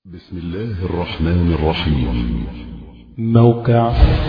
بسم الله الرحمن الرحيم موقع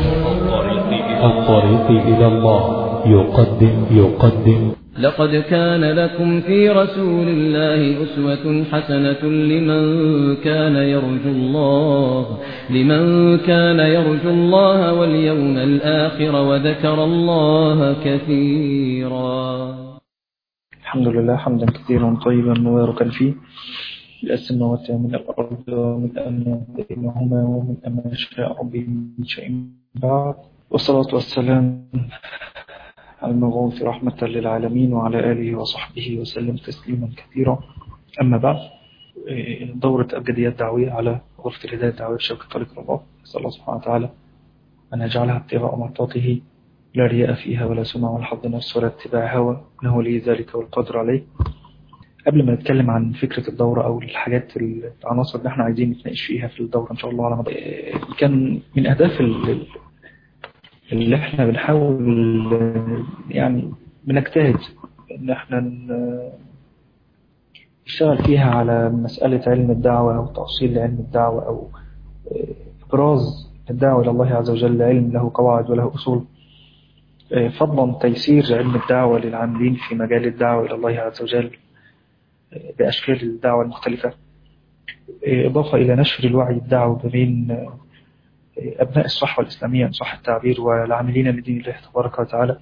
الطريق إلى الله يقدم يقدم لقد كان لكم في رسول الله أسوة حسنة لمن كان يرجو الله لمن كان يرجو الله واليوم الآخر وذكر الله كثيرا الحمد لله حمدا كثيرا طيبا مباركا فيه السماوات ومن الأرض ومن أما بينهما ومن أما شاء ربي من شيء بعد والصلاة والسلام على المبعوث رحمة للعالمين وعلى آله وصحبه وسلم تسليما كثيرا أما بعد دورة أبجديات دعوية على غرفة الهداية الدعوية في شبكة طريق الله نسأل الله سبحانه وتعالى أن يجعلها ابتغاء مرضاته لا رياء فيها ولا سمع ولا حظ نفس ولا اتباع هوى إنه لي ذلك والقدر عليه قبل ما نتكلم عن فكرة الدورة أو الحاجات العناصر اللي احنا عايزين نتناقش فيها في الدورة إن شاء الله على مدى كان من أهداف اللي احنا بنحاول يعني بنجتهد إن احنا نشتغل فيها على مسألة علم الدعوة أو تأصيل علم الدعوة أو إبراز الدعوة إلى الله عز وجل علم له قواعد وله أصول فضلا تيسير علم الدعوة للعاملين في مجال الدعوة إلى الله عز وجل بأشكال الدعوة المختلفة إضافة إلى نشر الوعي الدعوي بين أبناء الصحوة الإسلامية إن صح التعبير والعاملين لدين الله تبارك وتعالى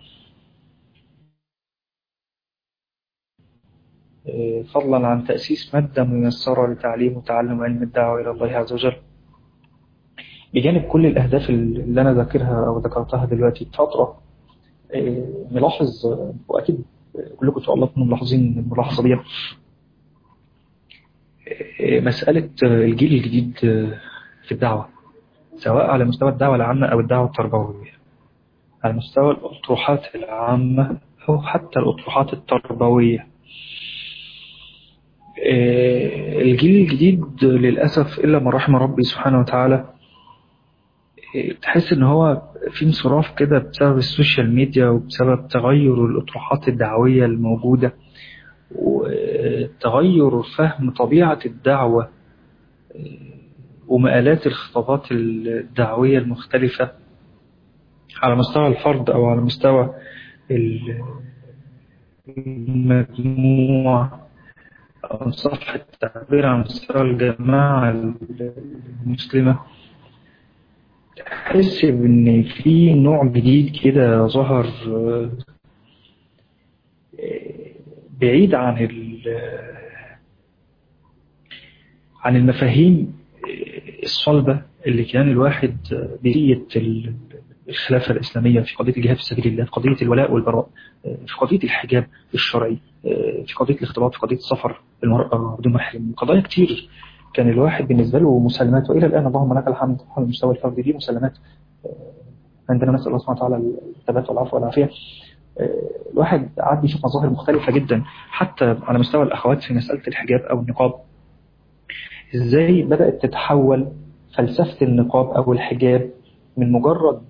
فضلا عن تأسيس مادة ميسرة لتعليم وتعلم علم الدعوة إلى الله عز وجل بجانب كل الأهداف اللي أنا ذاكرها أو ذكرتها دلوقتي فترة ملاحظ وأكيد كلكم إن شاء الله تكونوا ملاحظين الملاحظة دي مسألة الجيل الجديد في الدعوة سواء على مستوى الدعوة العامة أو الدعوة التربوية على مستوى الأطروحات العامة أو حتى الأطروحات التربوية الجيل الجديد للأسف إلا من رحم ربي سبحانه وتعالى تحس إن هو في انصراف كده بسبب السوشيال ميديا وبسبب تغير الأطروحات الدعوية الموجودة وتغير فهم طبيعة الدعوة ومآلات الخطابات الدعوية المختلفة على مستوى الفرد أو على مستوى المجموعة أو صح التعبير عن مستوى الجماعة المسلمة تحس بإن في نوع جديد كده ظهر بعيد عن عن المفاهيم الصلبة اللي كان الواحد بقية الخلافة الإسلامية في قضية الجهاد في سبيل الله في قضية الولاء والبراء في قضية الحجاب الشرعي في قضية الاختلاط في قضية السفر المرأة بدون محرم قضايا كتير كان الواحد بالنسبة له مسلمات وإلى الآن اللهم لك الحمد على المستوى الفردي دي مسلمات عندنا نسأل الله سبحانه وتعالى الثبات والعفو والعافية الواحد قعد بيشوف مظاهر مختلفة جدا حتى على مستوى الأخوات في مسألة الحجاب أو النقاب إزاي بدأت تتحول فلسفة النقاب أو الحجاب من مجرد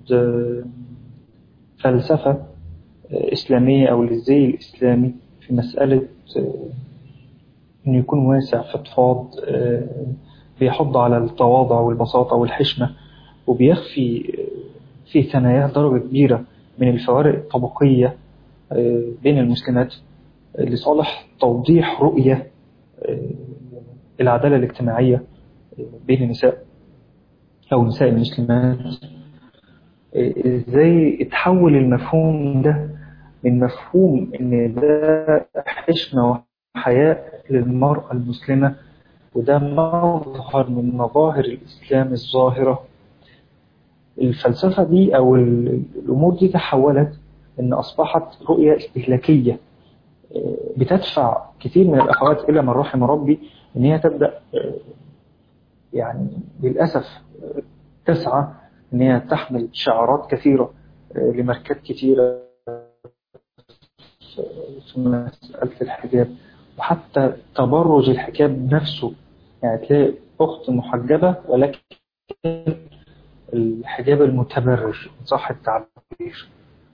فلسفة إسلامية أو للزي الإسلامي في مسألة إنه يكون واسع فضفاض بيحض على التواضع والبساطة والحشمة وبيخفي في ثناياه درجة كبيرة من الفوارق الطبقية بين المسلمات لصالح توضيح رؤية العدالة الاجتماعية بين النساء أو نساء المسلمات ازاي اتحول المفهوم ده من مفهوم ان ده حشمة وحياء للمرأة المسلمة وده مظهر من مظاهر الإسلام الظاهرة الفلسفة دي أو الأمور دي تحولت إن أصبحت رؤية استهلاكية بتدفع كثير من الأخوات إلى من رحم ربي إن هي تبدأ يعني للأسف تسعى إن هي تحمل شعارات كثيرة لماركات كثيرة في مسألة الحجاب وحتى تبرج الحجاب نفسه يعني تلاقي أخت محجبة ولكن الحجاب المتبرج صح التعبير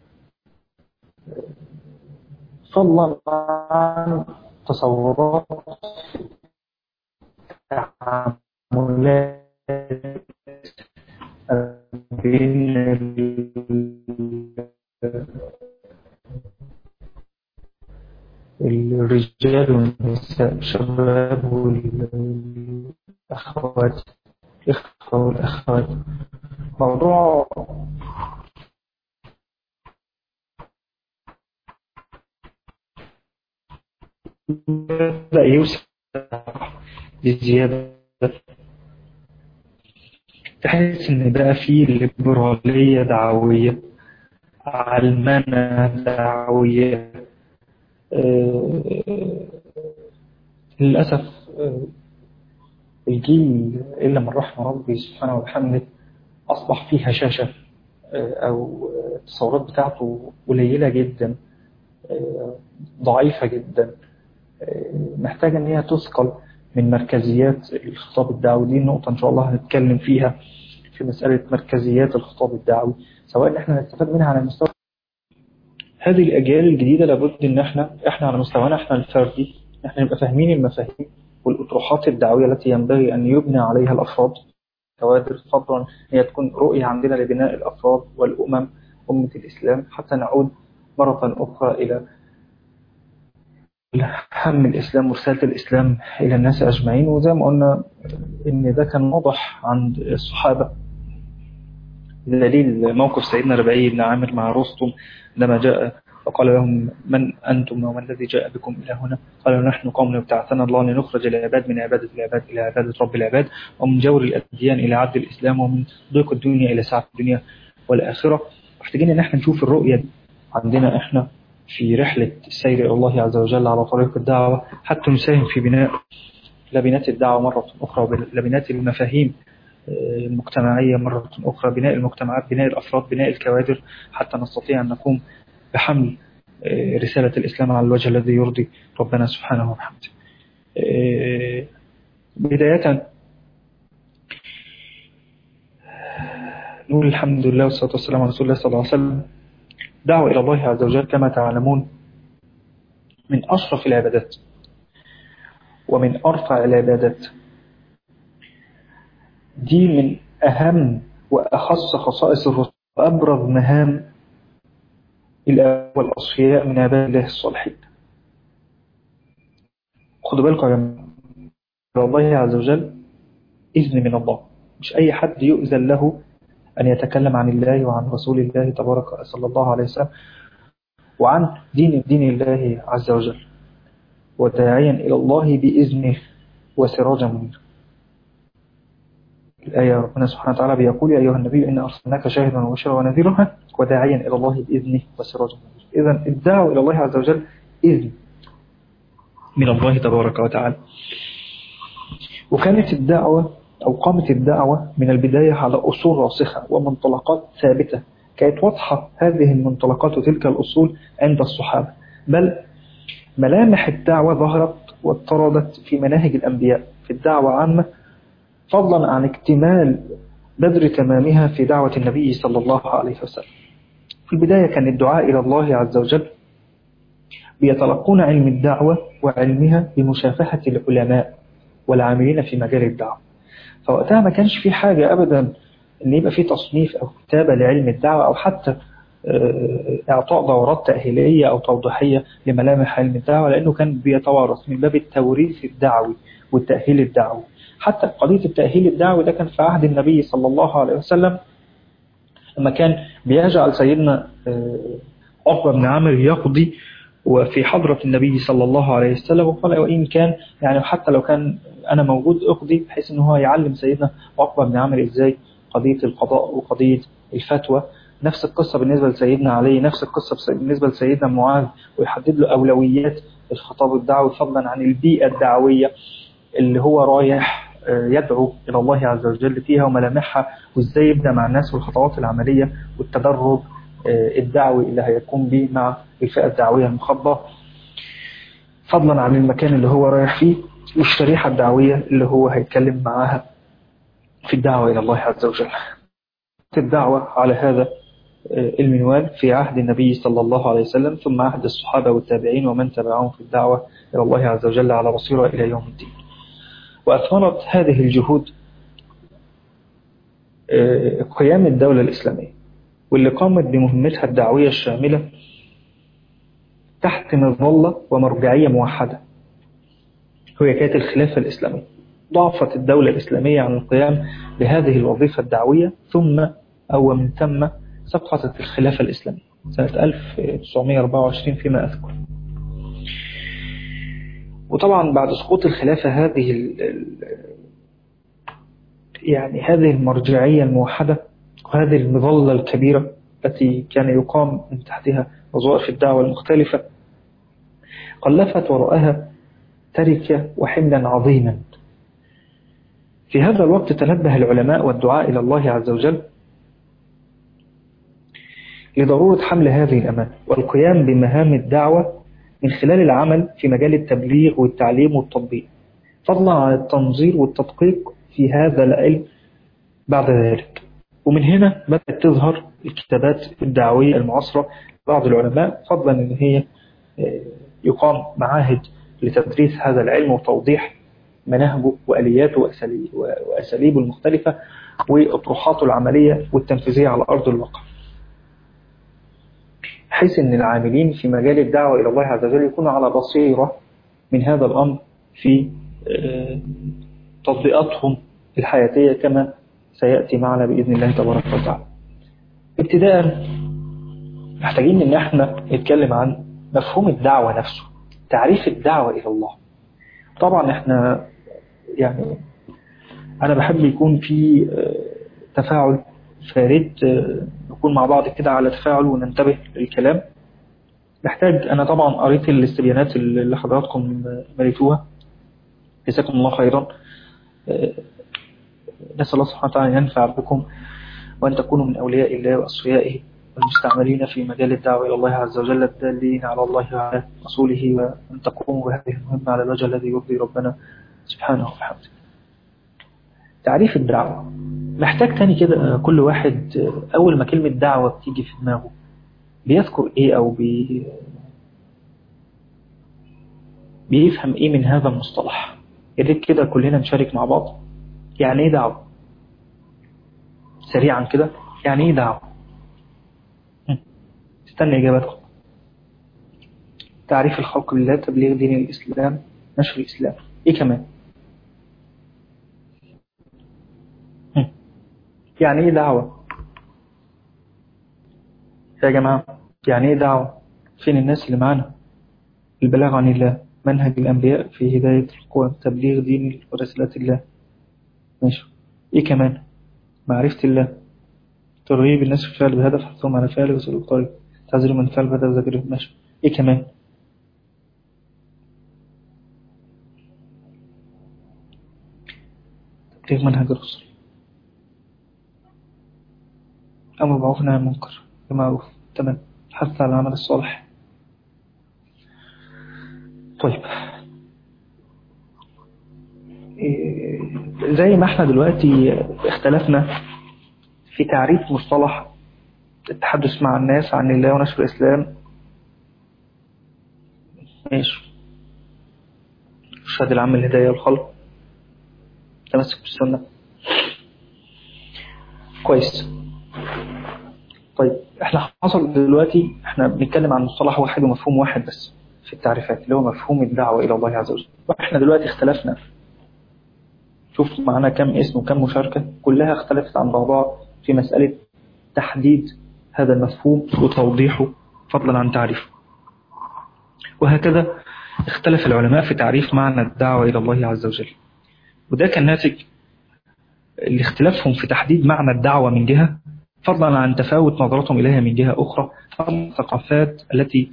فضلا عن تصورات بين الرجال والنساء الشباب والأخوات الإخوة والأخوات موضوع بدأ يوسع بزيادة تحس إن بقى فيه ليبرالية دعوية علمانة دعوية آه للأسف آه الجيل إلا من رحم ربي سبحانه وبحمده أصبح فيه هشاشة آه أو التصورات بتاعته قليلة جدا ضعيفة جدا محتاجة ان هي تثقل من مركزيات الخطاب الدعوي دي نقطة ان شاء الله هنتكلم فيها في مسألة مركزيات الخطاب الدعوي سواء ان احنا نستفاد منها على مستوى هذه الاجيال الجديدة لابد ان احنا احنا على مستوانا احنا الفردي احنا نبقى فاهمين المفاهيم والاطروحات الدعوية التي ينبغي ان يبنى عليها الافراد كوادر فضلا هي تكون رؤية عندنا لبناء الافراد والامم امة الاسلام حتى نعود مرة اخرى الى هم الإسلام ورسالة الإسلام إلى الناس أجمعين وزي ما قلنا إن ده كان واضح عند الصحابة دليل موقف سيدنا ربعي بن عامر مع رستم لما جاء فقال لهم من أنتم ومن الذي جاء بكم إلى هنا قالوا نحن قوم ابتعثنا الله لنخرج العباد من عبادة العباد إلى عبادة رب العباد ومن جور الأديان إلى عبد الإسلام ومن ضيق الدنيا إلى سعة الدنيا والآخرة محتاجين إن احنا نشوف الرؤية دي عندنا احنا في رحلة السير إلى الله عز وجل على طريق الدعوة حتى نساهم في بناء لبنات الدعوة مرة أخرى ولبنات المفاهيم المجتمعية مرة أخرى بناء المجتمعات بناء الأفراد بناء الكوادر حتى نستطيع أن نقوم بحمل رسالة الإسلام على الوجه الذي يرضي ربنا سبحانه وبحمده بداية نقول الحمد لله والصلاة والسلام على رسول الله صلى الله عليه وسلم دعوة إلى الله عز وجل كما تعلمون من أشرف العبادات ومن أرفع العبادات دي من أهم وأخص خصائص الرسول وأبرز مهام والأصفياء من عباد الله الصالحين خدوا بالكم يا جماعة الله عز وجل إذن من الله مش أي حد يؤذن له أن يتكلم عن الله وعن رسول الله تبارك صلى الله عليه وسلم وعن دين دين الله عز وجل وداعيا إلى الله بإذنه وسراجا منيرا الآية ربنا سبحانه وتعالى بيقول يا أيها النبي إن أرسلناك شاهدا وبشرا ونذيرا وداعيا إلى الله بإذنه وسراجا منيرا إذا الدعوة إلى الله عز وجل إذن من الله تبارك وتعالى وكانت الدعوة أو قامت الدعوة من البداية على أصول راسخة ومنطلقات ثابتة كانت واضحة هذه المنطلقات وتلك الأصول عند الصحابة بل ملامح الدعوة ظهرت واضطردت في مناهج الأنبياء في الدعوة عامة فضلا عن اكتمال بدر تمامها في دعوة النبي صلى الله عليه وسلم في البداية كان الدعاء إلى الله عز وجل بيتلقون علم الدعوة وعلمها بمشافهة العلماء والعاملين في مجال الدعوة فوقتها ما كانش في حاجة أبدا أن يبقى في تصنيف أو كتابة لعلم الدعوة أو حتى إعطاء دورات تأهيلية أو توضيحية لملامح علم الدعوة لأنه كان بيتوارث من باب التوريث الدعوي والتأهيل الدعوي حتى قضية التأهيل الدعوي ده كان في عهد النبي صلى الله عليه وسلم لما كان بيجعل سيدنا عقبة بن عامر يقضي وفي حضرة النبي صلى الله عليه وسلم وقال وإن كان يعني حتى لو كان أنا موجود أقضي بحيث أنه هو يعلم سيدنا عقبة بن عامر إزاي قضية القضاء وقضية الفتوى نفس القصة بالنسبة لسيدنا علي نفس القصة بالنسبة لسيدنا معاذ ويحدد له أولويات الخطاب الدعوي فضلا عن البيئة الدعوية اللي هو رايح يدعو إلى الله عز وجل فيها وملامحها وإزاي يبدأ مع الناس والخطوات العملية والتدرج الدعوي اللي هيقوم به مع الفئة الدعوية المخبة فضلا عن المكان اللي هو رايح فيه والشريحة الدعوية اللي هو هيتكلم معاها في الدعوة إلى الله عز وجل الدعوة على هذا المنوال في عهد النبي صلى الله عليه وسلم ثم عهد الصحابة والتابعين ومن تبعهم في الدعوة إلى الله عز وجل على بصيرة إلى يوم الدين وأثمرت هذه الجهود قيام الدولة الإسلامية واللي قامت بمهمتها الدعوية الشاملة تحت مظلة ومرجعية موحدة وهي كانت الخلافة الإسلامية ضعفت الدولة الإسلامية عن القيام بهذه الوظيفة الدعوية ثم أو من ثم سقطت الخلافة الإسلامية سنة 1924 فيما أذكر وطبعا بعد سقوط الخلافة هذه ال يعني هذه المرجعية الموحدة وهذه المظلة الكبيرة التي كان يقام من تحتها وظائف الدعوة المختلفة قلفت وراءها تركة وحملا عظيما في هذا الوقت تنبه العلماء والدعاء إلى الله عز وجل لضرورة حمل هذه الأمانة والقيام بمهام الدعوة من خلال العمل في مجال التبليغ والتعليم والتطبيق فضلا عن التنظير والتدقيق في هذا العلم بعد ذلك ومن هنا بدأت تظهر الكتابات الدعوية المعاصرة بعض العلماء فضلا أن هي يقام معاهد لتدريس هذا العلم وتوضيح مناهجه وآلياته وأساليبه المختلفة وأطروحاته العملية والتنفيذية على أرض الواقع بحيث أن العاملين في مجال الدعوة إلى الله عز وجل يكونوا على بصيرة من هذا الأمر في تطبيقاتهم الحياتية كما سيأتي معنا بإذن الله تبارك وتعالى ابتداء محتاجين ان احنا نتكلم عن مفهوم الدعوة نفسه تعريف الدعوة إلى الله طبعا احنا يعني أنا بحب يكون في تفاعل فارد نكون مع بعض كده على تفاعل وننتبه للكلام محتاج أنا طبعا قريت الاستبيانات اللي حضراتكم مليتوها جزاكم الله خيرا نسأل الله سبحانه وتعالى أن ينفع بكم وأن تكونوا من أولياء الله وأصفيائه والمستعملين في مجال الدعوة إلى الله عز وجل الدالين على الله وعلى رسوله وأن تقوموا بهذه المهمة على الوجه الذي يرضي ربنا سبحانه وبحمده تعريف الدعوة محتاج تاني كده كل واحد أول ما كلمة دعوة بتيجي في دماغه بيذكر إيه أو بي بيفهم إيه من هذا المصطلح يديك كده كلنا نشارك مع بعض يعني إيه دعوة سريعا كده يعني إيه دعوة استنى إجاباتكم تعريف الخلق بالله تبليغ دين الإسلام نشر الإسلام إيه كمان يعني إيه دعوة يا جماعة يعني إيه دعوة فين الناس اللي معانا البلاغ عن الله منهج الأنبياء في هداية القوى تبليغ دين ورسالات الله ماشي إيه كمان معرفة الله ترغيب الناس في الفعل بهدف حثهم على فعله وسلوك طريق تعزير من الفعل بهدف ذكره ماشي إيه كمان تبليغ منهج الرسل أمر معروف نهي عن المنكر بمعروف تمام حث على العمل الصالح طيب زي ما احنا دلوقتي اختلفنا في تعريف مصطلح التحدث مع الناس عن الله ونشر الإسلام ماشي الشهد العام الهداية والخلق تمسك بالسنة كويس طيب احنا حصل دلوقتي احنا بنتكلم عن مصطلح واحد ومفهوم واحد بس في التعريفات اللي هو مفهوم الدعوة إلى الله عز وجل واحنا دلوقتي اختلفنا شوف معنا كم اسم وكم مشاركة كلها اختلفت عن بعضها في مسألة تحديد هذا المفهوم وتوضيحه فضلا عن تعريفه وهكذا اختلف العلماء في تعريف معنى الدعوة إلى الله عز وجل وده كان ناتج لاختلافهم في تحديد معنى الدعوة من جهة فضلا عن تفاوت نظرتهم إليها من جهة أخرى الثقافات التي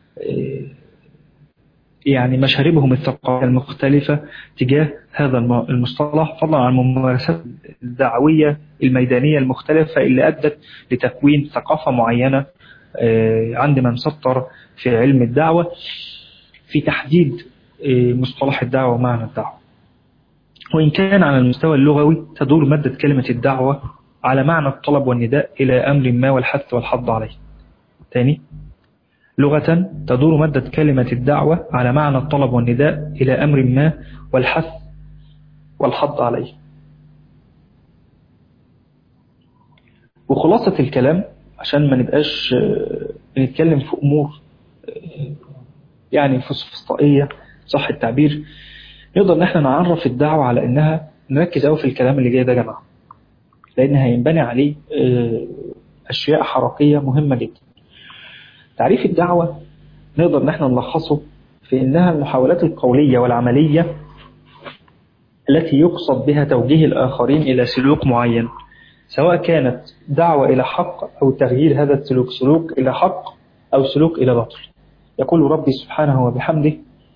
يعني مشاربهم الثقافية المختلفة تجاه هذا المصطلح فضلا عن الممارسات الدعوية الميدانية المختلفة اللي أدت لتكوين ثقافة معينة عند من سطر في علم الدعوة في تحديد مصطلح الدعوة ومعنى الدعوة وإن كان على المستوى اللغوي تدور مادة كلمة الدعوة على معنى الطلب والنداء إلى أمر ما والحث والحض عليه تاني لغة تدور مادة كلمة الدعوة على معنى الطلب والنداء إلى أمر ما والحث والحض عليه وخلاصة الكلام عشان ما نبقاش آه، بنتكلم في أمور آه، يعني فسفسطائية صح التعبير نقدر ان احنا نعرف الدعوة على انها نركز قوي في الكلام اللي جاي ده يا جماعة لان هينبني عليه آه، اشياء حركية مهمة جدا تعريف الدعوة نقدر ان احنا نلخصه في انها المحاولات القولية والعملية التي يقصد بها توجيه الآخرين إلى سلوك معين سواء كانت دعوة إلى حق أو تغيير هذا السلوك سلوك إلى حق أو سلوك إلى باطل يقول ربي سبحانه وبحمده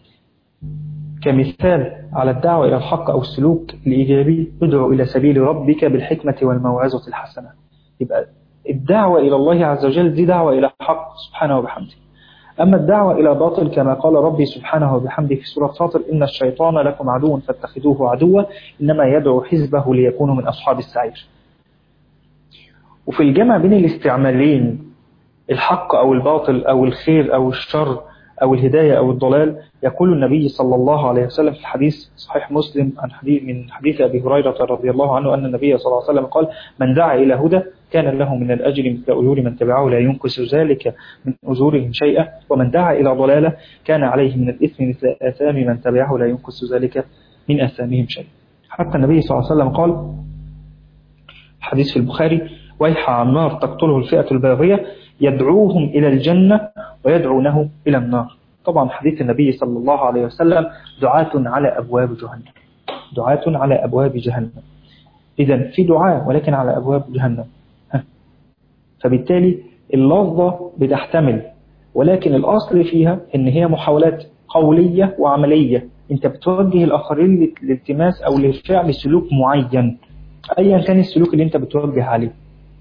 كمثال على الدعوة إلى الحق أو السلوك الإيجابي ادعو إلى سبيل ربك بالحكمة والموعظة الحسنة يبقى الدعوة إلى الله عز وجل دي دعوة إلى حق سبحانه وبحمده أما الدعوة إلى باطل كما قال ربي سبحانه وبحمده في سورة فاطر إن الشيطان لكم عدو فاتخذوه عدوا إنما يدعو حزبه ليكونوا من أصحاب السعير وفي الجمع بين الاستعمالين الحق أو الباطل أو الخير أو الشر أو الهداية أو الضلال يقول النبي صلى الله عليه وسلم في الحديث صحيح مسلم عن حديث من حديث أبي هريرة رضي الله عنه أن النبي صلى الله عليه وسلم قال من دعا إلى هدى كان له من الأجر مثل أجور من تبعه لا ينقص ذلك من أجورهم شيئا ومن دعا إلى ضلالة كان عليه من الإثم مثل آثام من تبعه لا ينقص ذلك من آثامهم شيئا حتى النبي صلى الله عليه وسلم قال حديث في البخاري ويح عمار تقتله الفئة الباغية يدعوهم إلى الجنة ويدعونه إلى النار طبعا حديث النبي صلى الله عليه وسلم دعاة على أبواب جهنم دعاة على أبواب جهنم إذا في دعاء ولكن على أبواب جهنم ها. فبالتالي اللفظة بتحتمل ولكن الأصل فيها إن هي محاولات قولية وعملية أنت بتوجه الآخرين للالتماس أو لفعل سلوك معين أيا كان السلوك اللي أنت بتوجه عليه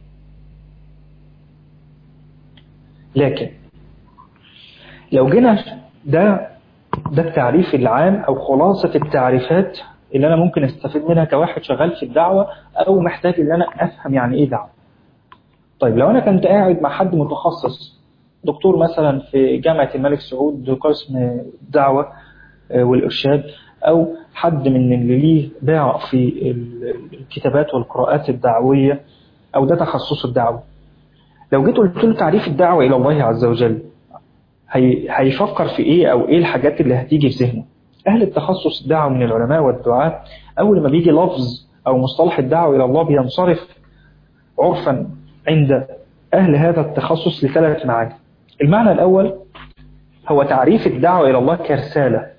لكن لو جينا ده ده التعريف العام أو خلاصة التعريفات اللي أنا ممكن استفيد منها كواحد شغال في الدعوة أو محتاج إن أنا أفهم يعني إيه دعوة طيب لو أنا كنت قاعد مع حد متخصص دكتور مثلا في جامعة الملك سعود قسم الدعوة والإرشاد أو حد من اللي ليه باع في الكتابات والقراءات الدعوية أو ده تخصص الدعوة لو جيت قلت له تعريف الدعوة إلى الله عز وجل هي هيفكر في إيه أو إيه الحاجات اللي هتيجي في ذهنه أهل التخصص الدعوة من العلماء والدعاة أول ما بيجي لفظ أو مصطلح الدعوة إلى الله بينصرف عرفا عند أهل هذا التخصص لثلاث معاني المعنى الأول هو تعريف الدعوة إلى الله كرسالة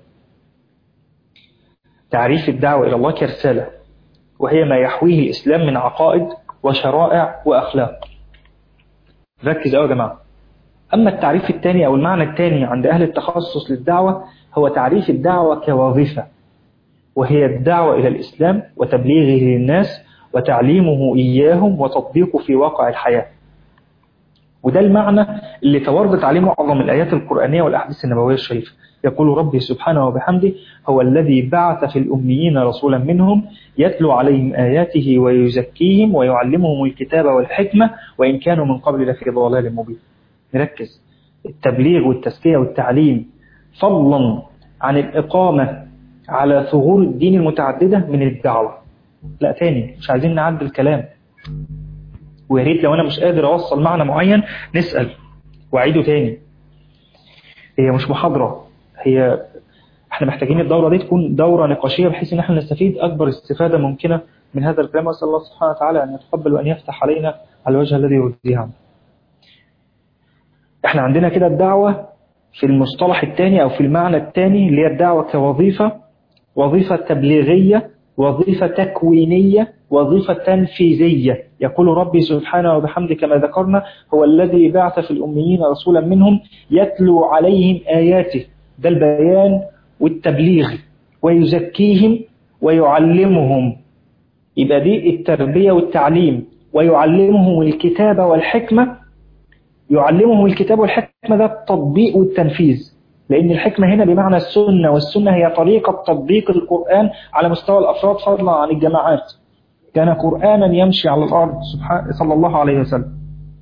تعريف الدعوة إلى الله كرسالة وهي ما يحويه الإسلام من عقائد وشرائع وأخلاق ركز أوي يا جماعة أما التعريف الثاني أو المعنى الثاني عند أهل التخصص للدعوة هو تعريف الدعوة كوظيفة وهي الدعوة إلى الإسلام وتبليغه للناس وتعليمه إياهم وتطبيقه في واقع الحياة وده المعنى اللي توردت عليه معظم الآيات القرآنية والأحاديث النبوية الشريفة يقول ربي سبحانه وبحمده هو الذي بعث في الأميين رسولا منهم يتلو عليهم آياته ويزكيهم ويعلمهم الكتاب والحكمة وإن كانوا من قبل لفي ضلال مبين نركز التبليغ والتزكية والتعليم فضلا عن الإقامة على ثغور الدين المتعددة من الدعوة لا تاني مش عايزين نعدل الكلام ويا ريت لو أنا مش قادر أوصل معنى معين نسأل وأعيده تاني هي مش محاضرة هي احنا محتاجين الدورة دي تكون دورة نقاشية بحيث ان احنا نستفيد اكبر استفادة ممكنة من هذا الكلام واسأل الله سبحانه وتعالى ان يتقبل وان يفتح علينا على الوجه الذي يرضيه عنه احنا عندنا كده الدعوة في المصطلح الثاني او في المعنى الثاني اللي هي الدعوة كوظيفة وظيفة تبليغية وظيفة تكوينية وظيفة تنفيذية يقول ربي سبحانه وبحمده كما ذكرنا هو الذي بعث في الأميين رسولا منهم يتلو عليهم آياته ده البيان والتبليغ ويزكيهم ويعلمهم يبقى دي التربية والتعليم ويعلمهم الكتاب والحكمة يعلمهم الكتاب والحكمة ده التطبيق والتنفيذ لأن الحكمة هنا بمعنى السنة والسنة هي طريقة تطبيق القرآن على مستوى الأفراد فضلا عن الجماعات كان قرآنا يمشي على الأرض صلى الله عليه وسلم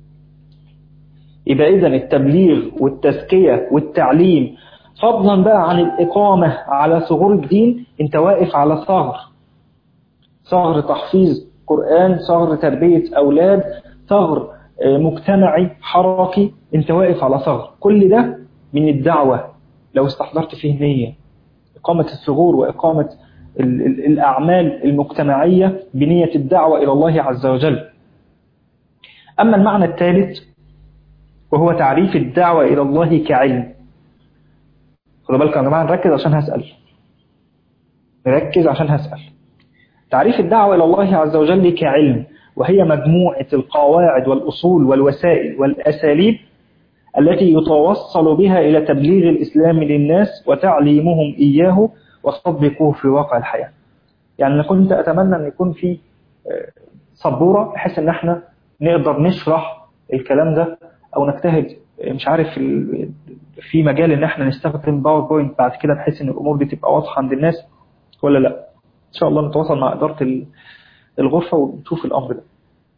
يبقى إذا التبليغ والتزكية والتعليم فضلا بقى عن الإقامة على ثغور الدين انت واقف على ثغر ثغر تحفيظ قرآن ثغر تربية أولاد ثغر مجتمعي حركي انت واقف على ثغر كل ده من الدعوة لو استحضرت فيه نية إقامة الثغور وإقامة ال ال الأعمال المجتمعية بنية الدعوة إلى الله عز وجل أما المعنى الثالث وهو تعريف الدعوة إلى الله كعلم خدوا بالكم يا جماعة نركز عشان هسأل نركز عشان هسأل تعريف الدعوة إلى الله عز وجل كعلم وهي مجموعة القواعد والأصول والوسائل والأساليب التي يتوصل بها إلى تبليغ الإسلام للناس وتعليمهم إياه وتطبيقه في واقع الحياة يعني أنا كنت أتمنى أن يكون في سبورة بحيث أن احنا نقدر نشرح الكلام ده أو نجتهد مش عارف في مجال أن احنا نستخدم باوربوينت بعد كده بحيث أن الأمور دي تبقى واضحة عند الناس ولا لا إن شاء الله نتواصل مع إدارة الغرفة ونشوف الأمر ده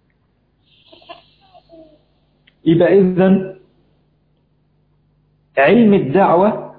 يبقى إذن علم الدعوة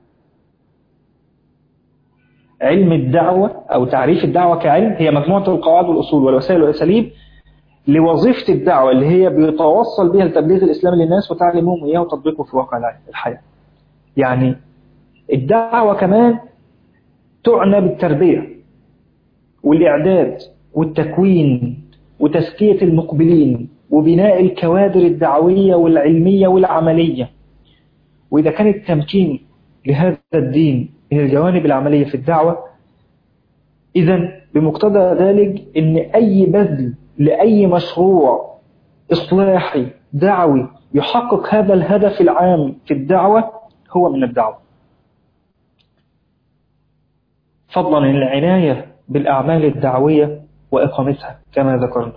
علم الدعوة أو تعريف الدعوة كعلم هي مجموعة القواعد والأصول والوسائل والأساليب لوظيفة الدعوة اللي هي بيتوصل بها لتبليغ الإسلام للناس وتعليمهم إياه وتطبيقه في واقع الحياة يعني الدعوة كمان تعنى بالتربية والإعداد والتكوين وتزكية المقبلين وبناء الكوادر الدعوية والعلمية والعملية وإذا كان التمكين لهذا الدين من الجوانب العملية في الدعوة إذا بمقتضى ذلك أن أي بذل لأي مشروع إصلاحي دعوي يحقق هذا الهدف العام في الدعوة هو من الدعوة فضلا عن العناية بالأعمال الدعوية وإقامتها كما ذكرنا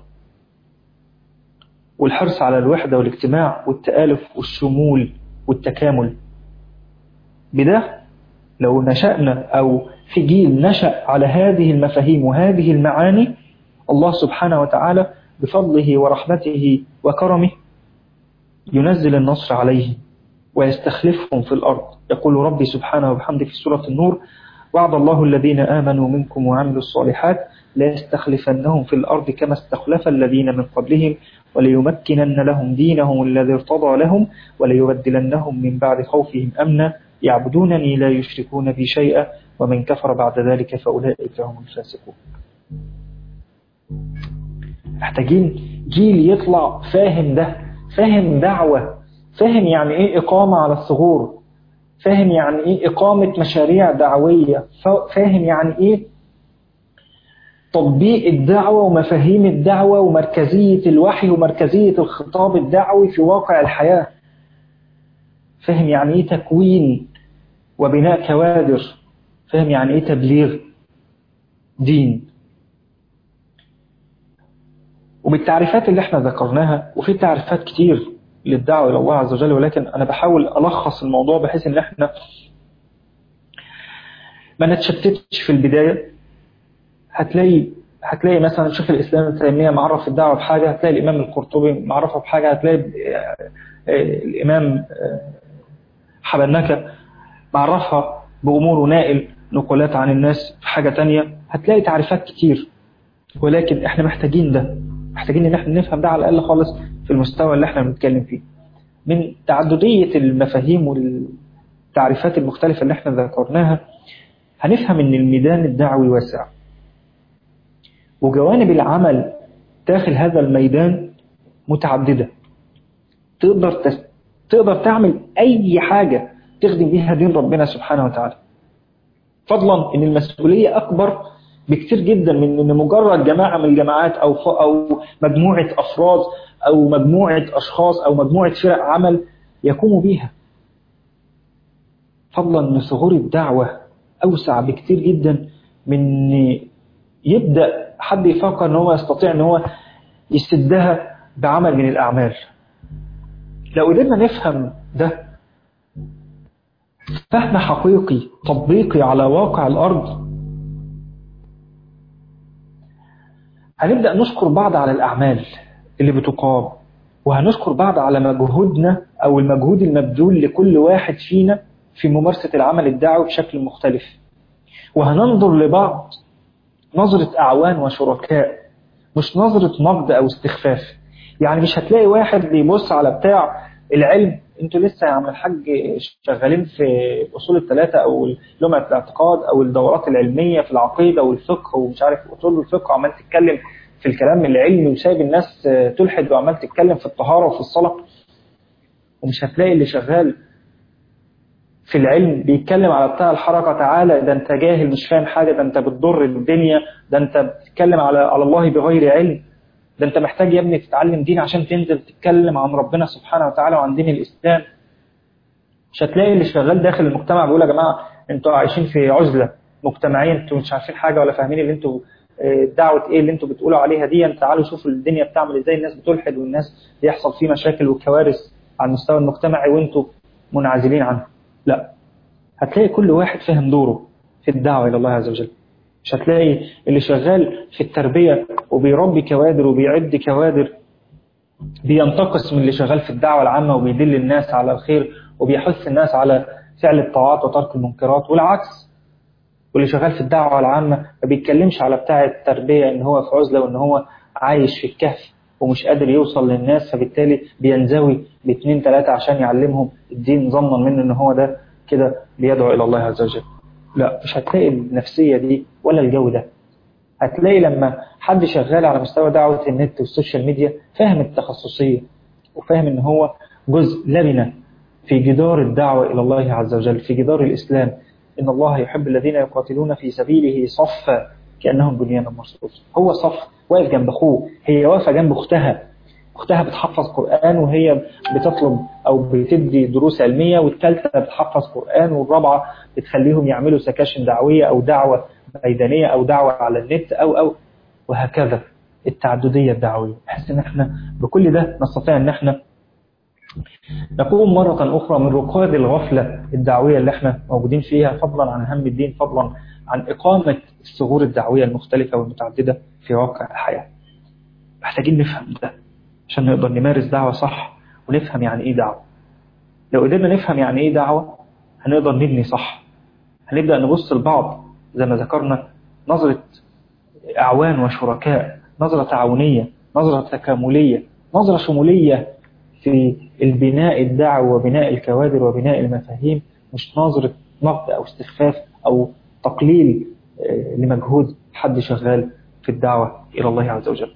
والحرص على الوحدة والاجتماع والتآلف والشمول والتكامل بده لو نشأنا أو في جيل نشأ على هذه المفاهيم وهذه المعاني الله سبحانه وتعالى بفضله ورحمته وكرمه ينزل النصر عليهم ويستخلفهم في الأرض يقول ربي سبحانه وبحمده في سورة النور وعد الله الذين آمنوا منكم وعملوا الصالحات لا يستخلفنهم في الأرض كما استخلف الذين من قبلهم وليمكنن لهم دينهم الذي ارتضى لهم وليبدلنهم من بعد خوفهم أمنا يعبدونني لا يشركون بي شيئا ومن كفر بعد ذلك فأولئك هم الفاسقون محتاجين جيل يطلع فاهم ده فاهم دعوة فاهم يعني ايه إقامة على الثغور فاهم يعني ايه إقامة مشاريع دعوية فاهم يعني ايه تطبيق الدعوة ومفاهيم الدعوة ومركزية الوحي ومركزية الخطاب الدعوي في واقع الحياة فاهم يعني ايه تكوين وبناء كوادر فاهم يعني ايه تبليغ دين وبالتعريفات اللي احنا ذكرناها وفي تعريفات كتير للدعوة إلى الله عز وجل ولكن أنا بحاول ألخص الموضوع بحيث إن احنا ما نتشتتش في البداية هتلاقي هتلاقي مثلا شوف الإسلام التيمية معرف الدعوة بحاجة هتلاقي الإمام القرطبي معرفها بحاجة هتلاقي الإمام حبنكة معرفها بأمور ونائل نقولات عن الناس في حاجة تانية هتلاقي تعريفات كتير ولكن احنا محتاجين ده محتاجين ان احنا نفهم ده على الأقل خالص في المستوى اللي احنا بنتكلم فيه من تعددية المفاهيم والتعريفات المختلفة اللي احنا ذكرناها هنفهم ان الميدان الدعوي واسع وجوانب العمل داخل هذا الميدان متعددة تقدر تس... تقدر تعمل أي حاجة تخدم بيها دين ربنا سبحانه وتعالى فضلا ان المسؤولية أكبر بكتير جدا من ان مجرد جماعة من الجماعات أو, ف... أو مجموعة أفراد أو مجموعة أشخاص أو مجموعة فرق عمل يقوموا بيها فضلا ان ثغور الدعوة أوسع بكتير جدا من يبدأ حد يفكر ان هو يستطيع ان هو يسدها بعمل من الأعمال لو قدرنا نفهم ده فهم حقيقي تطبيقي على واقع الأرض هنبدأ نشكر بعض على الأعمال اللي بتقام وهنشكر بعض على مجهودنا أو المجهود المبذول لكل واحد فينا في ممارسة العمل الدعوي بشكل مختلف وهننظر لبعض نظرة أعوان وشركاء مش نظرة نقد أو استخفاف يعني مش هتلاقي واحد بيبص على بتاع العلم انتوا لسه يا عم الحاج شغالين في اصول الثلاثه او لمعه الاعتقاد او الدورات العلميه في العقيده والفقه ومش عارف اصول الفقه وعمال تتكلم في الكلام العلمي وسايب الناس تلحد وعمال تتكلم في الطهاره وفي الصلاه ومش هتلاقي اللي شغال في العلم بيتكلم على بتاع الحركة تعالى ده انت جاهل مش فاهم حاجة ده انت بتضر الدنيا ده انت بتتكلم على على الله بغير علم ده انت محتاج يا ابني تتعلم دين عشان تنزل تتكلم عن ربنا سبحانه وتعالى وعن دين الإسلام مش هتلاقي اللي شغال داخل المجتمع بيقول يا جماعة انتوا عايشين في عزلة مجتمعية انتوا مش عارفين حاجة ولا فاهمين اللي انتوا دعوة ايه اللي انتوا بتقولوا عليها دي تعالوا شوفوا الدنيا بتعمل ازاي الناس بتلحد والناس بيحصل فيه مشاكل وكوارث على المستوى المجتمعي وانتوا منعزلين عنه لا هتلاقي كل واحد فاهم دوره في الدعوة إلى الله عز وجل مش هتلاقي اللي شغال في التربية وبيربي كوادر وبيعد كوادر بينتقص من اللي شغال في الدعوة العامة وبيدل الناس على الخير وبيحث الناس على فعل الطاعات وترك المنكرات والعكس واللي شغال في الدعوة العامة ما بيتكلمش على بتاع التربية ان هو في عزلة وان هو عايش في الكهف ومش قادر يوصل للناس فبالتالي بينزوي باثنين ثلاثة عشان يعلمهم الدين ظنا منه ان هو ده كده بيدعو إلى الله عز وجل لا مش هتلاقي النفسية دي ولا الجو ده هتلاقي لما حد شغال على مستوى دعوة النت والسوشيال ميديا فاهم التخصصية وفاهم ان هو جزء لبنة في جدار الدعوة إلى الله عز وجل في جدار الإسلام إن الله يحب الذين يقاتلون في سبيله صفا كأنهم بنيان مرصوص هو صف واقف جنب أخوه هي واقفة جنب أختها أختها بتحفظ قرآن وهي بتطلب أو بتدي دروس علمية والثالثة بتحفظ قرآن والرابعة بتخليهم يعملوا سكاشن دعوية أو دعوة ميدانية أو دعوة على النت أو أو وهكذا التعددية الدعوية بحيث إن احنا بكل ده نستطيع إن احنا نقوم مرة أخرى من رقاد الغفلة الدعوية اللي احنا موجودين فيها فضلا عن هم الدين فضلا عن إقامة الثغور الدعوية المختلفة والمتعددة في واقع الحياة محتاجين نفهم ده عشان نقدر نمارس دعوة صح ونفهم يعني إيه دعوة لو قدرنا نفهم يعني إيه دعوة هنقدر نبني صح هنبدأ نبص لبعض زي ما ذكرنا نظرة أعوان وشركاء نظرة تعاونية نظرة تكاملية نظرة شمولية في البناء الدعوي وبناء الكوادر وبناء المفاهيم مش نظرة نقد أو استخفاف أو تقليل لمجهود حد شغال في الدعوة إلى الله عز وجل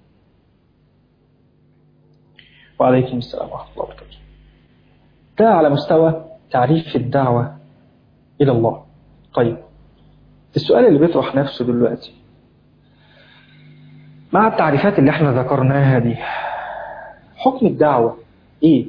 وعليكم السلام ورحمة الله وبركاته ده على مستوى تعريف الدعوة إلى الله طيب السؤال اللي بيطرح نفسه دلوقتي مع التعريفات اللي احنا ذكرناها دي حكم الدعوة ايه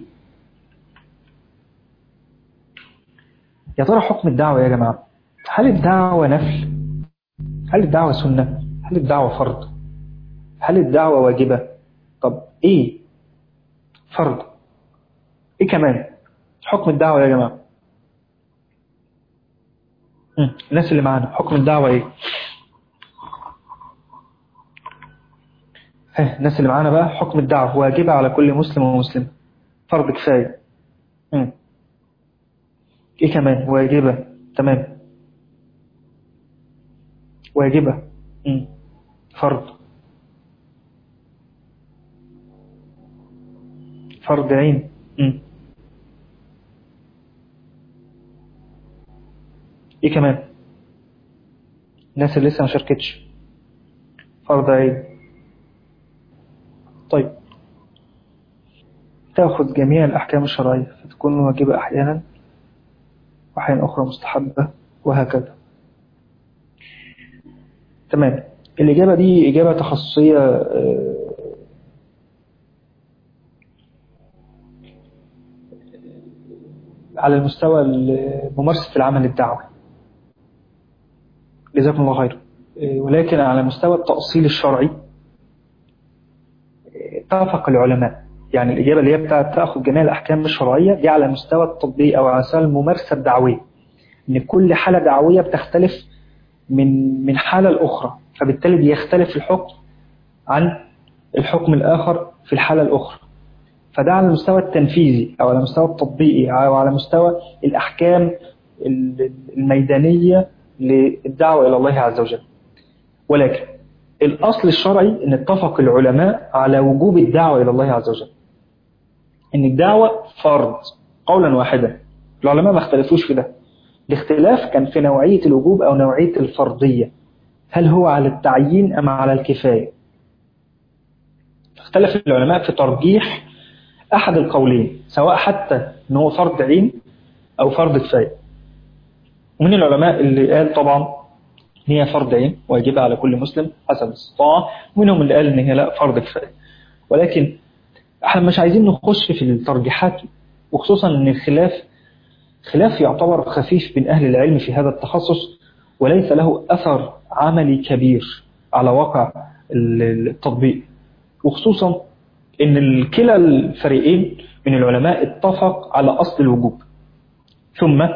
يا ترى حكم الدعوة يا جماعة هل الدعوة نفل هل الدعوة سنة هل الدعوة فرض هل الدعوة واجبة طب ايه فرض ايه كمان حكم الدعوة يا جماعة الناس اللي معانا حكم الدعوة ايه ها الناس اللي معانا بقى حكم الدعوة واجبة على كل مسلم ومسلم فرض كفاية مم. ايه كمان واجبة تمام واجبة مم. فرض فرض عين مم. ايه كمان الناس اللي لسه ما شاركتش فرض عين طيب تأخذ جميع الأحكام الشرعية فتكون واجبة أحيانا وأحيانا أخرى مستحبة وهكذا تمام الإجابة دي إجابة تخصصية على المستوى ممارسة العمل الدعوي جزاكم الله خير ولكن على مستوى التأصيل الشرعي اتفق العلماء يعني الإجابة اللي هي بتاعت تأخذ جميع الأحكام الشرعية دي على مستوى التطبيق أو على مستوى الممارسة الدعوية إن كل حالة دعوية بتختلف من من حالة الأخرى فبالتالي بيختلف الحكم عن الحكم الآخر في الحالة الأخرى فده على المستوى التنفيذي أو على المستوى التطبيقي أو على مستوى الأحكام الميدانية للدعوة إلى الله عز وجل ولكن الأصل الشرعي أن اتفق العلماء على وجوب الدعوة إلى الله عز وجل أن الدعوة فرض قولا واحدا العلماء ما اختلفوش في ده الاختلاف كان في نوعية الوجوب أو نوعية الفرضية هل هو على التعيين أم على الكفاية اختلف العلماء في ترجيح أحد القولين سواء حتى أنه هو فرض عين أو فرض كفاية ومن العلماء اللي قال طبعا ان هي فرض عين واجبة على كل مسلم حسب الاستطاعة ومنهم اللي قال ان هي لا فرض كفاية ولكن احنا مش عايزين نخش في الترجيحات وخصوصا ان الخلاف خلاف يعتبر خفيف بين اهل العلم في هذا التخصص وليس له اثر عملي كبير على واقع التطبيق وخصوصا ان كلا الفريقين من العلماء اتفق على اصل الوجوب ثم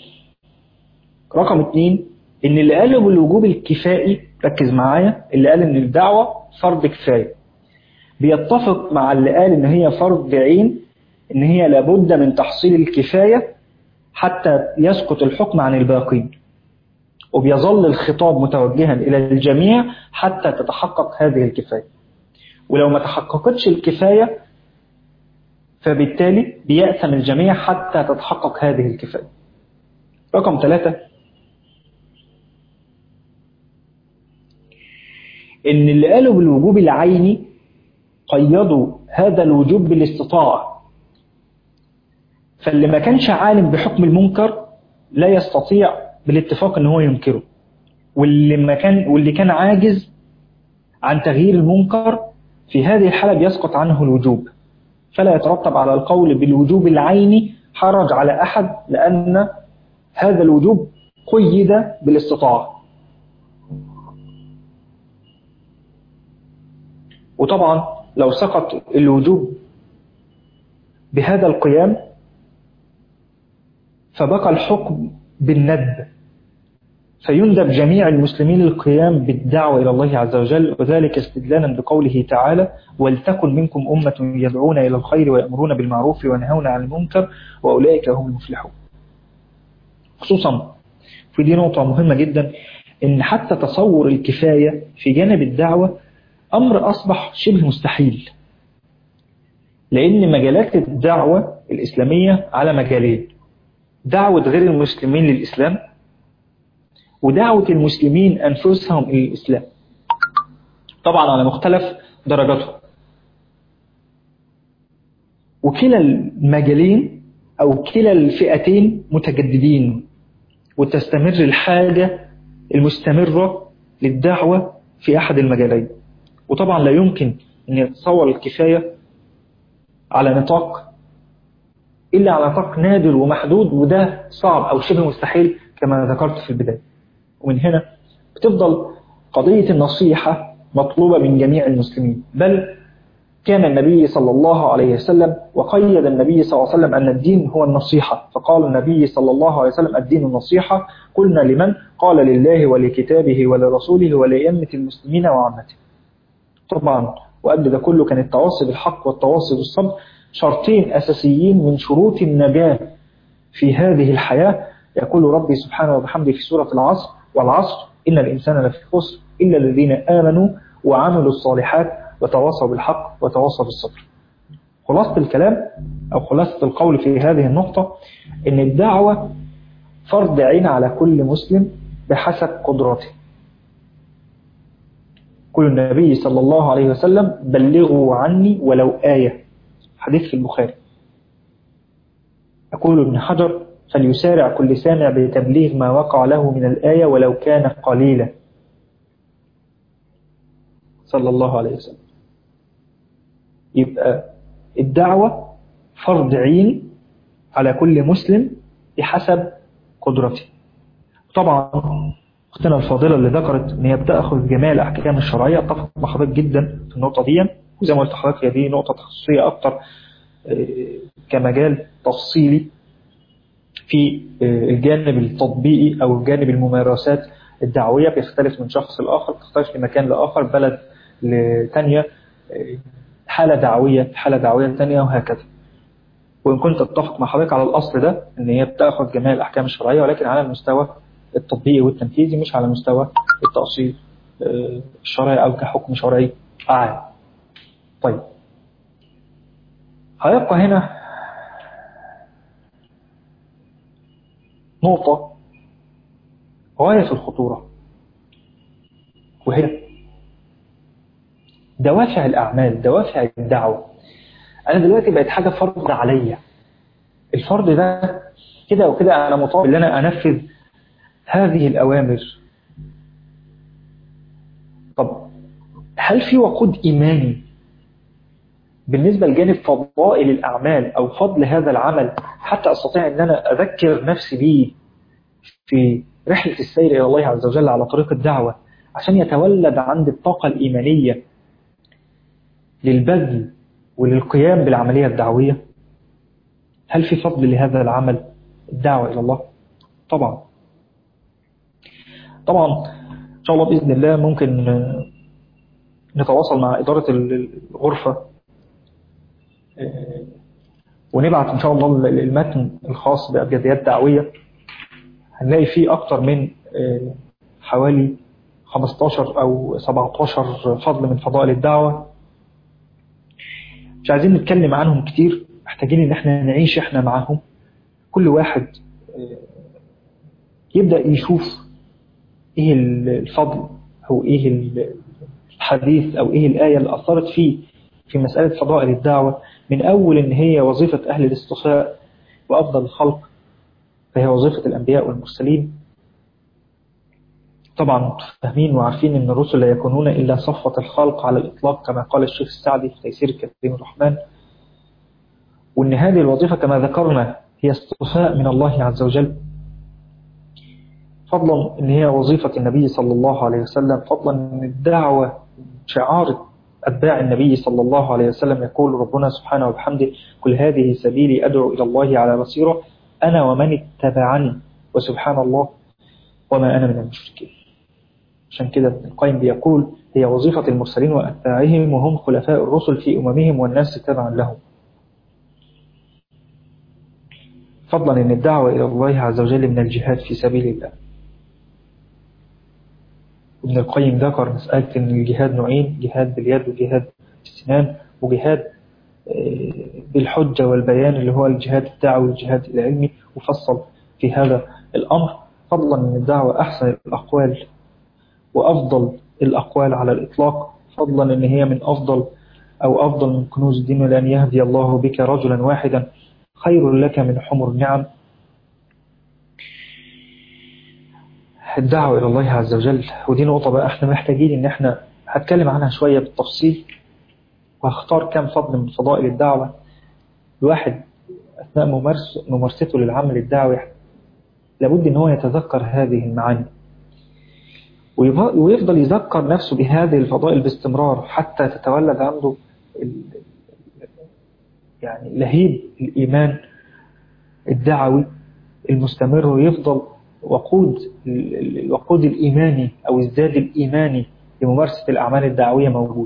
رقم اثنين ان اللي قال بالوجوب الكفائي ركز معايا اللي قال ان الدعوة فرض كفاية بيتفق مع اللي قال ان هي فرض عين ان هي لابد من تحصيل الكفاية حتى يسقط الحكم عن الباقين وبيظل الخطاب متوجها الى الجميع حتى تتحقق هذه الكفاية ولو ما تحققتش الكفاية فبالتالي بيأثم الجميع حتى تتحقق هذه الكفاية رقم ثلاثة ان اللي قالوا بالوجوب العيني قيدوا هذا الوجوب بالاستطاعة فاللي ما كانش عالم بحكم المنكر لا يستطيع بالاتفاق ان هو ينكره واللي ما كان واللي كان عاجز عن تغيير المنكر في هذه الحالة بيسقط عنه الوجوب فلا يترتب على القول بالوجوب العيني حرج على أحد لأن هذا الوجوب قيد بالاستطاعة وطبعا لو سقط الوجوب بهذا القيام فبقى الحكم بالندب فيندب جميع المسلمين القيام بالدعوة إلى الله عز وجل وذلك استدلالا بقوله تعالى ولتكن منكم أمة يدعون إلى الخير ويأمرون بالمعروف وينهون عن المنكر وأولئك هم المفلحون خصوصا في دي نقطة مهمة جدا إن حتى تصور الكفاية في جانب الدعوة أمر أصبح شبه مستحيل لأن مجالات الدعوة الإسلامية على مجالين دعوة غير المسلمين للإسلام ودعوة المسلمين أنفسهم إلى الإسلام طبعا على مختلف درجاتهم وكلا المجالين أو كلا الفئتين متجددين وتستمر الحاجة المستمرة للدعوة في أحد المجالين وطبعا لا يمكن أن يتصور الكفاية على نطاق إلا على نطاق نادر ومحدود وده صعب أو شبه مستحيل كما ذكرت في البداية ومن هنا بتفضل قضية النصيحة مطلوبة من جميع المسلمين بل كان النبي صلى الله عليه وسلم وقيد النبي صلى الله عليه وسلم أن الدين هو النصيحة فقال النبي صلى الله عليه وسلم الدين النصيحة قلنا لمن قال لله ولكتابه ولرسوله ولأئمة المسلمين وعامته طبعا وقبل ده كله كان التواصي بالحق والتواصي بالصبر شرطين أساسيين من شروط النجاة في هذه الحياة يقول ربي سبحانه وبحمده في سورة العصر والعصر إن الإنسان لفي خسر إلا الذين آمنوا وعملوا الصالحات وتواصوا بالحق وتواصوا بالصبر خلاصة الكلام أو خلاصة القول في هذه النقطة إن الدعوة فرض عين على كل مسلم بحسب قدراته قل النبي صلى الله عليه وسلم بلغوا عني ولو آية حديث في البخاري يقول ابن حجر فليسارع كل سامع بتبليغ ما وقع له من الآية ولو كان قليلا صلى الله عليه وسلم يبقى الدعوة فرض عين على كل مسلم بحسب قدرته طبعا اختنا الفاضلة اللي ذكرت ان هي بتأخذ جميع الأحكام الشرعية اتفق مع حضرتك جدا في النقطة دي وزي ما قلت لحضرتك هي دي نقطة تخصصية أكتر كمجال تفصيلي في الجانب التطبيقي أو جانب الممارسات الدعوية بيختلف من شخص لآخر بتختلف من مكان لآخر بلد لتانية حالة دعوية حالة دعوية تانية وهكذا وإن كنت أتفق مع حضرتك على الأصل ده إن هي بتأخذ جميع الأحكام الشرعية ولكن على المستوى التطبيقي والتنفيذي مش على مستوى التأصيل الشرعي أو كحكم شرعي عام طيب هيبقى هنا نقطة غاية في الخطورة وهي دوافع الأعمال دوافع الدعوة أنا دلوقتي بقت حاجة فرض عليا الفرض ده كده وكده أنا مطالب ان أنا أنفذ هذه الأوامر طب هل في وقود إيماني بالنسبة لجانب فضائل الأعمال أو فضل هذا العمل حتى أستطيع أن أنا أذكر نفسي به في رحلة السير إلى الله عز وجل على طريق الدعوة عشان يتولد عندي الطاقة الإيمانية للبذل وللقيام بالعملية الدعوية هل في فضل لهذا العمل الدعوة إلى الله طبعا طبعا إن شاء الله بإذن الله ممكن نتواصل مع إدارة الغرفة ونبعت إن شاء الله المتن الخاص بأبجديات دعوية هنلاقي فيه أكتر من حوالي 15 أو 17 فضل من فضائل الدعوة مش عايزين نتكلم عنهم كتير محتاجين ان احنا نعيش احنا معاهم كل واحد يبدأ يشوف ايه الفضل او ايه الحديث او ايه الآية اللي أثرت فيه في مسألة فضائل الدعوة من أول ان هي وظيفة أهل الاستخاء وأفضل الخلق فهي وظيفة الأنبياء والمرسلين طبعا فاهمين وعارفين ان الرسل لا يكونون إلا صفوة الخلق على الإطلاق كما قال الشيخ السعدي في تيسير كريم الرحمن وأن هذه الوظيفة كما ذكرنا هي اصطفاء من الله عز وجل فضلا أن هي وظيفة النبي صلى الله عليه وسلم فضلا أن الدعوة شعار أتباع النبي صلى الله عليه وسلم يقول ربنا سبحانه وبحمده كل هذه سبيلي أدعو إلى الله على بصيرة أنا ومن اتبعني وسبحان الله وما أنا من المشركين عشان كده ابن القيم بيقول هي وظيفة المرسلين وأتباعهم وهم خلفاء الرسل في أممهم والناس تبعا لهم فضلا أن الدعوة إلى الله عز وجل من الجهاد في سبيل الله ابن القيم ذكر مسألة أن الجهاد نوعين جهاد باليد وجهاد بالسنان وجهاد بالحجة والبيان اللي هو الجهاد الدعوي والجهاد العلمي وفصل في هذا الأمر فضلا أن الدعوة أحسن الأقوال وأفضل الأقوال على الإطلاق فضلا أن هي من أفضل أو أفضل من كنوز الدين لأن يهدي الله بك رجلا واحدا خير لك من حمر النعم الدعوة إلى الله عز وجل ودي نقطة بقى احنا محتاجين ان احنا هتكلم عنها شوية بالتفصيل وهختار كم فضل من فضائل الدعوة الواحد أثناء ممارس ممارسته للعمل الدعوي لابد ان هو يتذكر هذه المعاني ويفضل يذكر نفسه بهذه الفضائل باستمرار حتى تتولد عنده يعني لهيب الإيمان الدعوي المستمر ويفضل وقود الوقود الإيماني أو الزاد الإيماني لممارسة الأعمال الدعوية موجود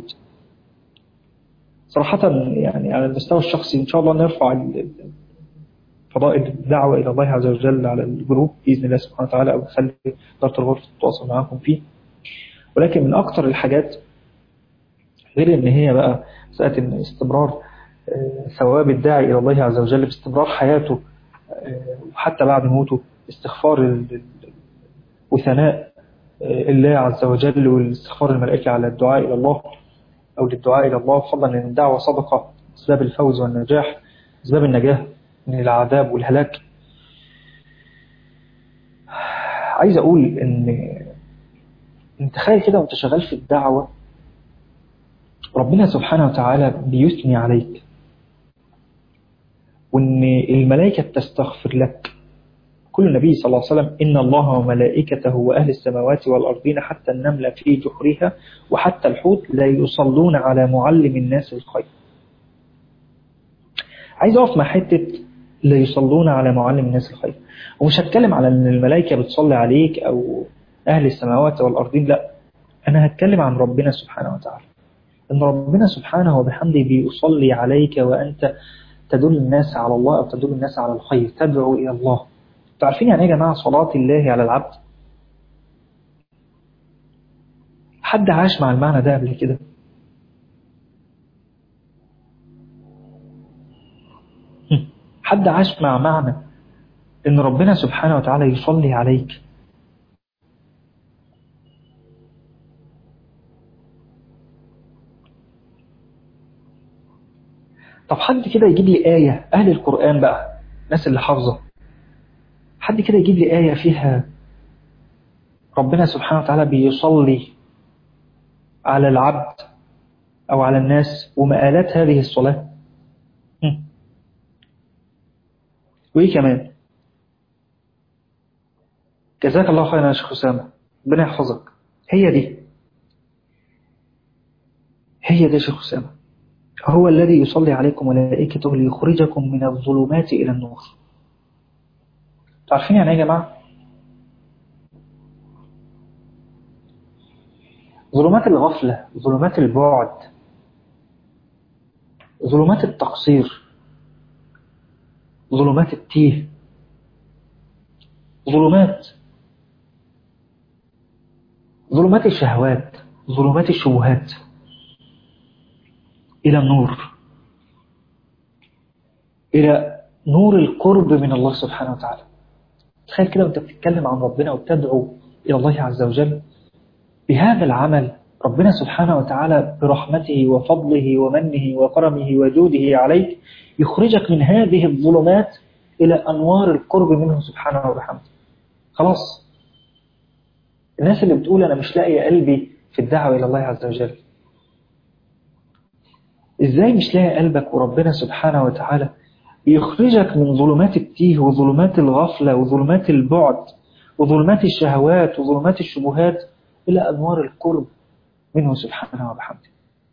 صراحة يعني على المستوى الشخصي إن شاء الله نرفع فضائل الدعوة إلى الله عز وجل على الجروب بإذن الله سبحانه وتعالى أو نخلي إدارة الغرفة تتواصل معاكم فيه ولكن من أكثر الحاجات غير إن هي بقى مسألة إن استمرار ثواب الداعي إلى الله عز وجل باستمرار حياته وحتى بعد موته استغفار وثناء الله عز وجل والاستغفار الملائكة على الدعاء إلى الله أو للدعاء إلى الله فضلا أن الدعوة صدقة أسباب الفوز والنجاح أسباب النجاة من العذاب والهلاك عايز أقول إن انت تخيل كده وانت شغال في الدعوة ربنا سبحانه وتعالى بيثني عليك وان الملائكة تستغفر لك كل النبي صلى الله عليه وسلم إن الله وملائكته وأهل السماوات والأرضين حتى النملة في جحرها وحتى الحوت لا يصلون على معلم الناس الخير عايز أقف مع حتة لا يصلون على معلم الناس الخير ومش هتكلم على أن الملائكة بتصلي عليك أو أهل السماوات والأرضين لا أنا هتكلم عن ربنا سبحانه وتعالى إن ربنا سبحانه وبحمده بيصلي عليك وأنت تدل الناس على الله أو تدل الناس على الخير تدعو إلى الله تعرفين يعني يا جماعة صلاة الله على العبد حد عاش مع المعنى ده قبل كده حد عاش مع معنى ان ربنا سبحانه وتعالى يصلي عليك طب حد كده يجيب لي آية أهل القرآن بقى الناس اللي حافظة حد كده يجيب لي آية فيها ربنا سبحانه وتعالى بيصلي على العبد أو على الناس ومآلات هذه الصلاة هم. وإيه كمان جزاك الله خيرا يا شيخ أسامة ربنا يحفظك هي دي هي دي يا شيخ أسامة هو الذي يصلي عليكم ملائكته ليخرجكم من الظلمات إلى النور تعرفين يعني ايه يا جماعة ظلمات الغفلة ظلمات البعد ظلمات التقصير ظلمات التيه ظلمات ظلمات الشهوات ظلمات الشبهات إلى النور إلى نور القرب من الله سبحانه وتعالى تخيل كده وانت بتتكلم عن ربنا وبتدعو إلى الله عز وجل بهذا العمل ربنا سبحانه وتعالى برحمته وفضله ومنه وكرمه وجوده عليك يخرجك من هذه الظلمات إلى أنوار القرب منه سبحانه وبحمده خلاص الناس اللي بتقول أنا مش لاقي قلبي في الدعوة إلى الله عز وجل إزاي مش لاقي قلبك وربنا سبحانه وتعالى يخرجك من ظلمات التيه وظلمات الغفلة وظلمات البعد وظلمات الشهوات وظلمات الشبهات إلى أنوار القرب منه سبحانه وبحمده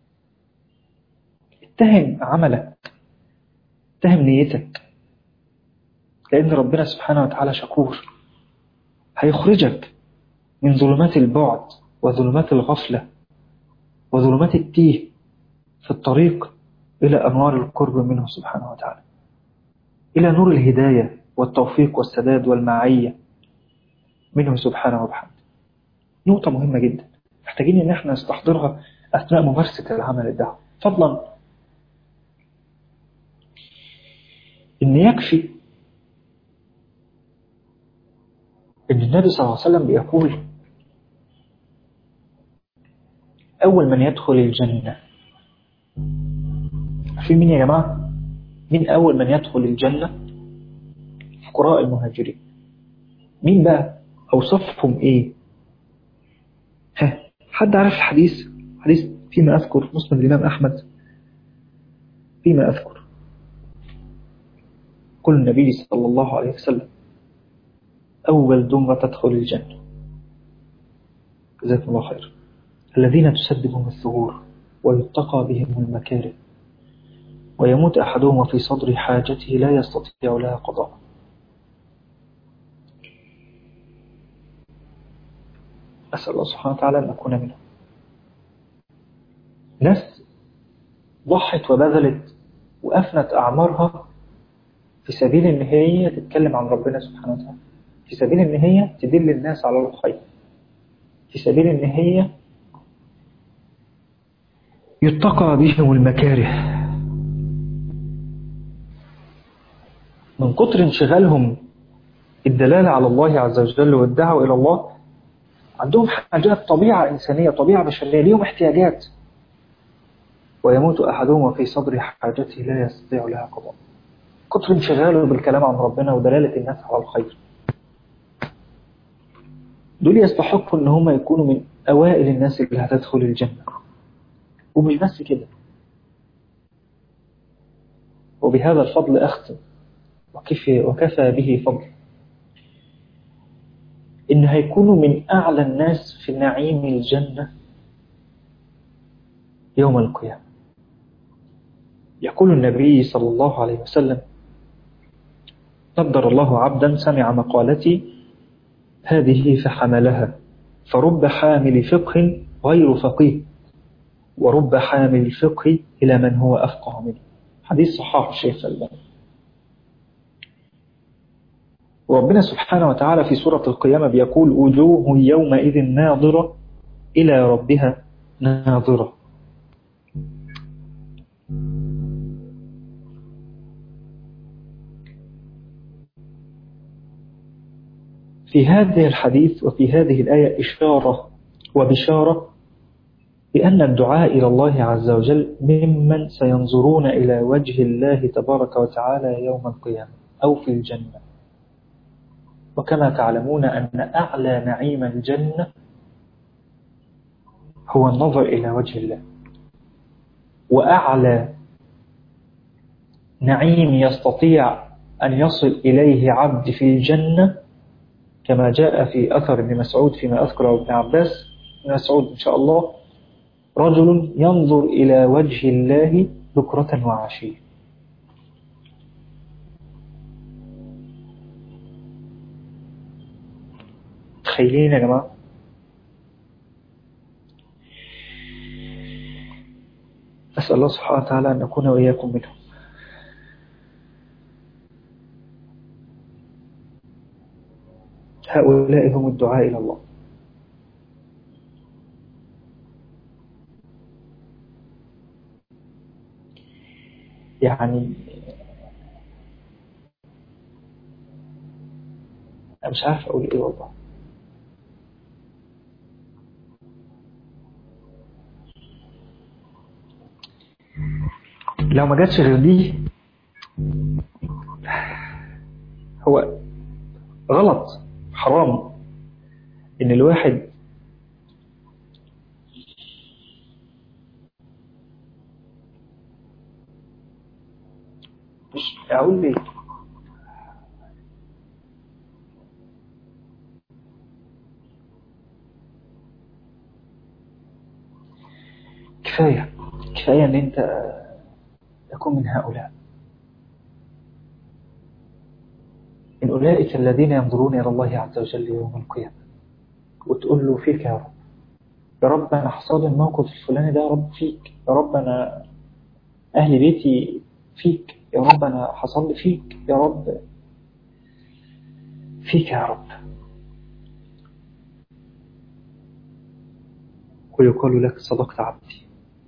اتهم عملك اتهم نيتك لأن ربنا سبحانه وتعالى شكور هيخرجك من ظلمات البعد وظلمات الغفلة وظلمات التيه في الطريق إلى أنوار القرب منه سبحانه وتعالى إلى نور الهداية والتوفيق والسداد والمعية منه سبحانه وبحمده نقطة مهمة جدا محتاجين إن احنا نستحضرها أثناء ممارسة العمل الدعوة فضلا إن يكفي إن النبي صلى الله عليه وسلم بيقول أول من يدخل الجنة في مين يا جماعة مين أول من يدخل الجنة فقراء المهاجرين مين بقى أوصفهم إيه ها حد عارف الحديث حديث فيما أذكر مسلم الإمام أحمد فيما أذكر قل النبي صلى الله عليه وسلم أول دمرة تدخل الجنة جزاكم الله خير الذين تسدبهم الثغور ويتقى بهم المكاره ويموت أحدهم وفي صدر حاجته لا يستطيع لها قضاء أسأل الله سبحانه وتعالى أن أكون منهم ناس ضحت وبذلت وأفنت أعمارها في سبيل إن هي تتكلم عن ربنا سبحانه وتعالى في سبيل إن هي تدل الناس على الخير في سبيل إن هي يتقى بهم المكاره من كتر انشغالهم الدلالة على الله عز وجل والدعوة إلى الله عندهم حاجات طبيعة إنسانية طبيعة بشرية ليهم احتياجات ويموت أحدهم وفي صدر حاجته لا يستطيع لها قضاء كتر انشغاله بالكلام عن ربنا ودلالة الناس على الخير دول يستحقوا ان هم يكونوا من أوائل الناس اللي هتدخل الجنة ومش بس كده وبهذا الفضل أختم وكفى, وكفى به فضل إن هيكونوا من أعلى الناس في نعيم الجنة يوم القيامة يقول النبي صلى الله عليه وسلم نضر الله عبدا سمع مقالتي هذه فحملها فرب حامل فقه غير فقيه ورب حامل الفقه إلى من هو أفقه منه حديث صحاح الشيخ الباني وربنا سبحانه وتعالى في سورة القيامة بيقول وجوه يومئذ ناظرة إلى ربها ناظرة في هذا الحديث وفي هذه الآية إشارة وبشارة بأن الدعاء إلى الله عز وجل ممن سينظرون إلى وجه الله تبارك وتعالى يوم القيامة أو في الجنة وكما تعلمون أن أعلى نعيم الجنة هو النظر إلى وجه الله وأعلى نعيم يستطيع أن يصل إليه عبد في الجنة كما جاء في أثر ابن مسعود فيما أذكر أو ابن عباس ابن مسعود إن شاء الله رجل ينظر إلى وجه الله بكرة وعشية تخيلين يا جماعة أسأل الله سبحانه وتعالى أن نكون وإياكم منهم هؤلاء هم الدعاء إلى الله يعني أنا مش عارف أقول إيه والله لو ما جاتش غير دي هو غلط حرام ان الواحد مش اقول ليه كفاية كفاية ان انت تكون من هؤلاء من أولئك الذين ينظرون إلى الله عز وجل يوم القيامة وتقول له فيك يا رب يا رب أنا حصل الموقف الفلاني ده يا رب فيك يا رب أنا أهل بيتي فيك يا رب أنا حصل لي فيك يا رب فيك يا رب ويقال لك صدقت عبدي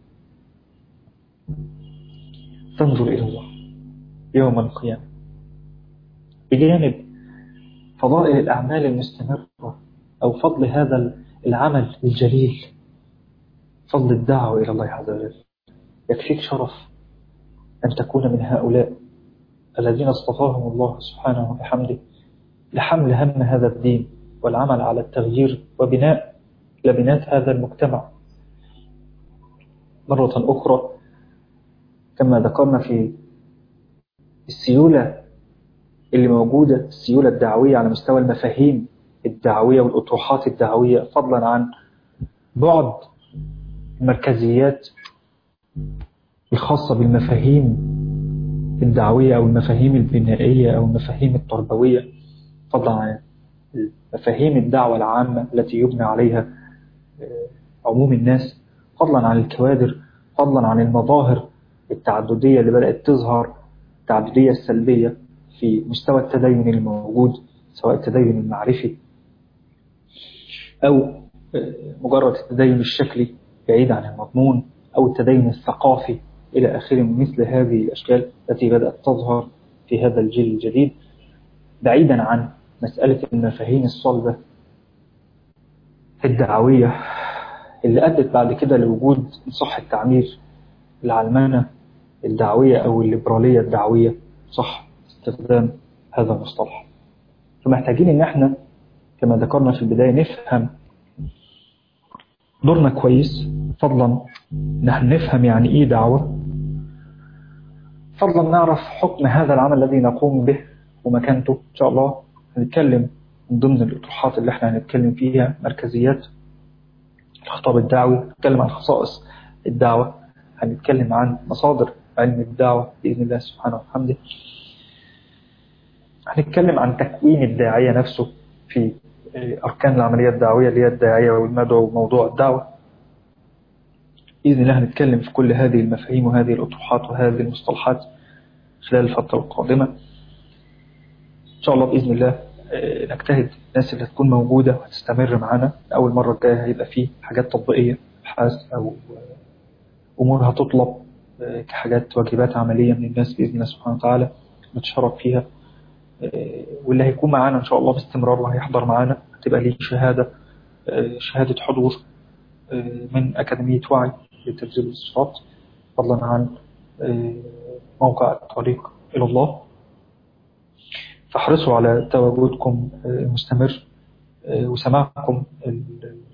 تنظر إلى الله يوم القيامة بجانب فضائل الأعمال المستمرة أو فضل هذا العمل الجليل فضل الدعوة إلى الله عز وجل يكفيك شرف أن تكون من هؤلاء الذين اصطفاهم الله سبحانه وبحمده لحمل هم هذا الدين والعمل على التغيير وبناء لبنات هذا المجتمع مرة أخرى كما ذكرنا في السيولة اللي موجودة السيولة الدعوية على مستوى المفاهيم الدعوية والأطروحات الدعوية فضلا عن بعد المركزيات الخاصة بالمفاهيم الدعوية أو المفاهيم البنائية أو المفاهيم التربوية فضلا عن مفاهيم الدعوة العامة التي يبنى عليها عموم الناس فضلا عن الكوادر فضلا عن المظاهر التعددية اللي بدأت تظهر التعددية السلبية في مستوى التدين الموجود سواء التدين المعرفي أو مجرد التدين الشكلي بعيد عن المضمون أو التدين الثقافي إلى آخره من مثل هذه الأشكال التي بدأت تظهر في هذا الجيل الجديد بعيدا عن مسألة المفاهيم الصلبة الدعوية اللي أدت بعد كده لوجود صح التعمير العلمانة الدعوية أو الليبرالية الدعوية صح استخدام هذا المصطلح فمحتاجين ان احنا كما ذكرنا في البداية نفهم دورنا كويس فضلا نحن نفهم يعني ايه دعوة فضلا نعرف حكم هذا العمل الذي نقوم به ومكانته ان شاء الله هنتكلم من ضمن الاطروحات اللي احنا هنتكلم فيها مركزيات الخطاب الدعوي هنتكلم عن خصائص الدعوة هنتكلم عن مصادر علم الدعوة بإذن الله سبحانه وبحمده هنتكلم عن تكوين الداعية نفسه في أركان العملية الدعوية اللي هي الداعية والمدعو وموضوع الدعوة بإذن الله هنتكلم في كل هذه المفاهيم وهذه الأطروحات وهذه المصطلحات خلال الفترة القادمة إن شاء الله بإذن الله آه، نجتهد الناس اللي تكون موجودة وتستمر معانا أول مرة الجاية هيبقى فيه حاجات تطبيقية أبحاث أو آه، أمور هتطلب آه، كحاجات واجبات عملية من الناس بإذن الله سبحانه وتعالى نتشرف فيها آه، واللي هيكون معانا إن شاء الله باستمرار وهيحضر معانا هتبقى ليه شهادة آه، شهادة حضور آه، من أكاديمية وعي لتبذير الصفات فضلا عن آه، موقع الطريق إلى الله فاحرصوا على تواجدكم آه، المستمر آه، وسماعكم ال-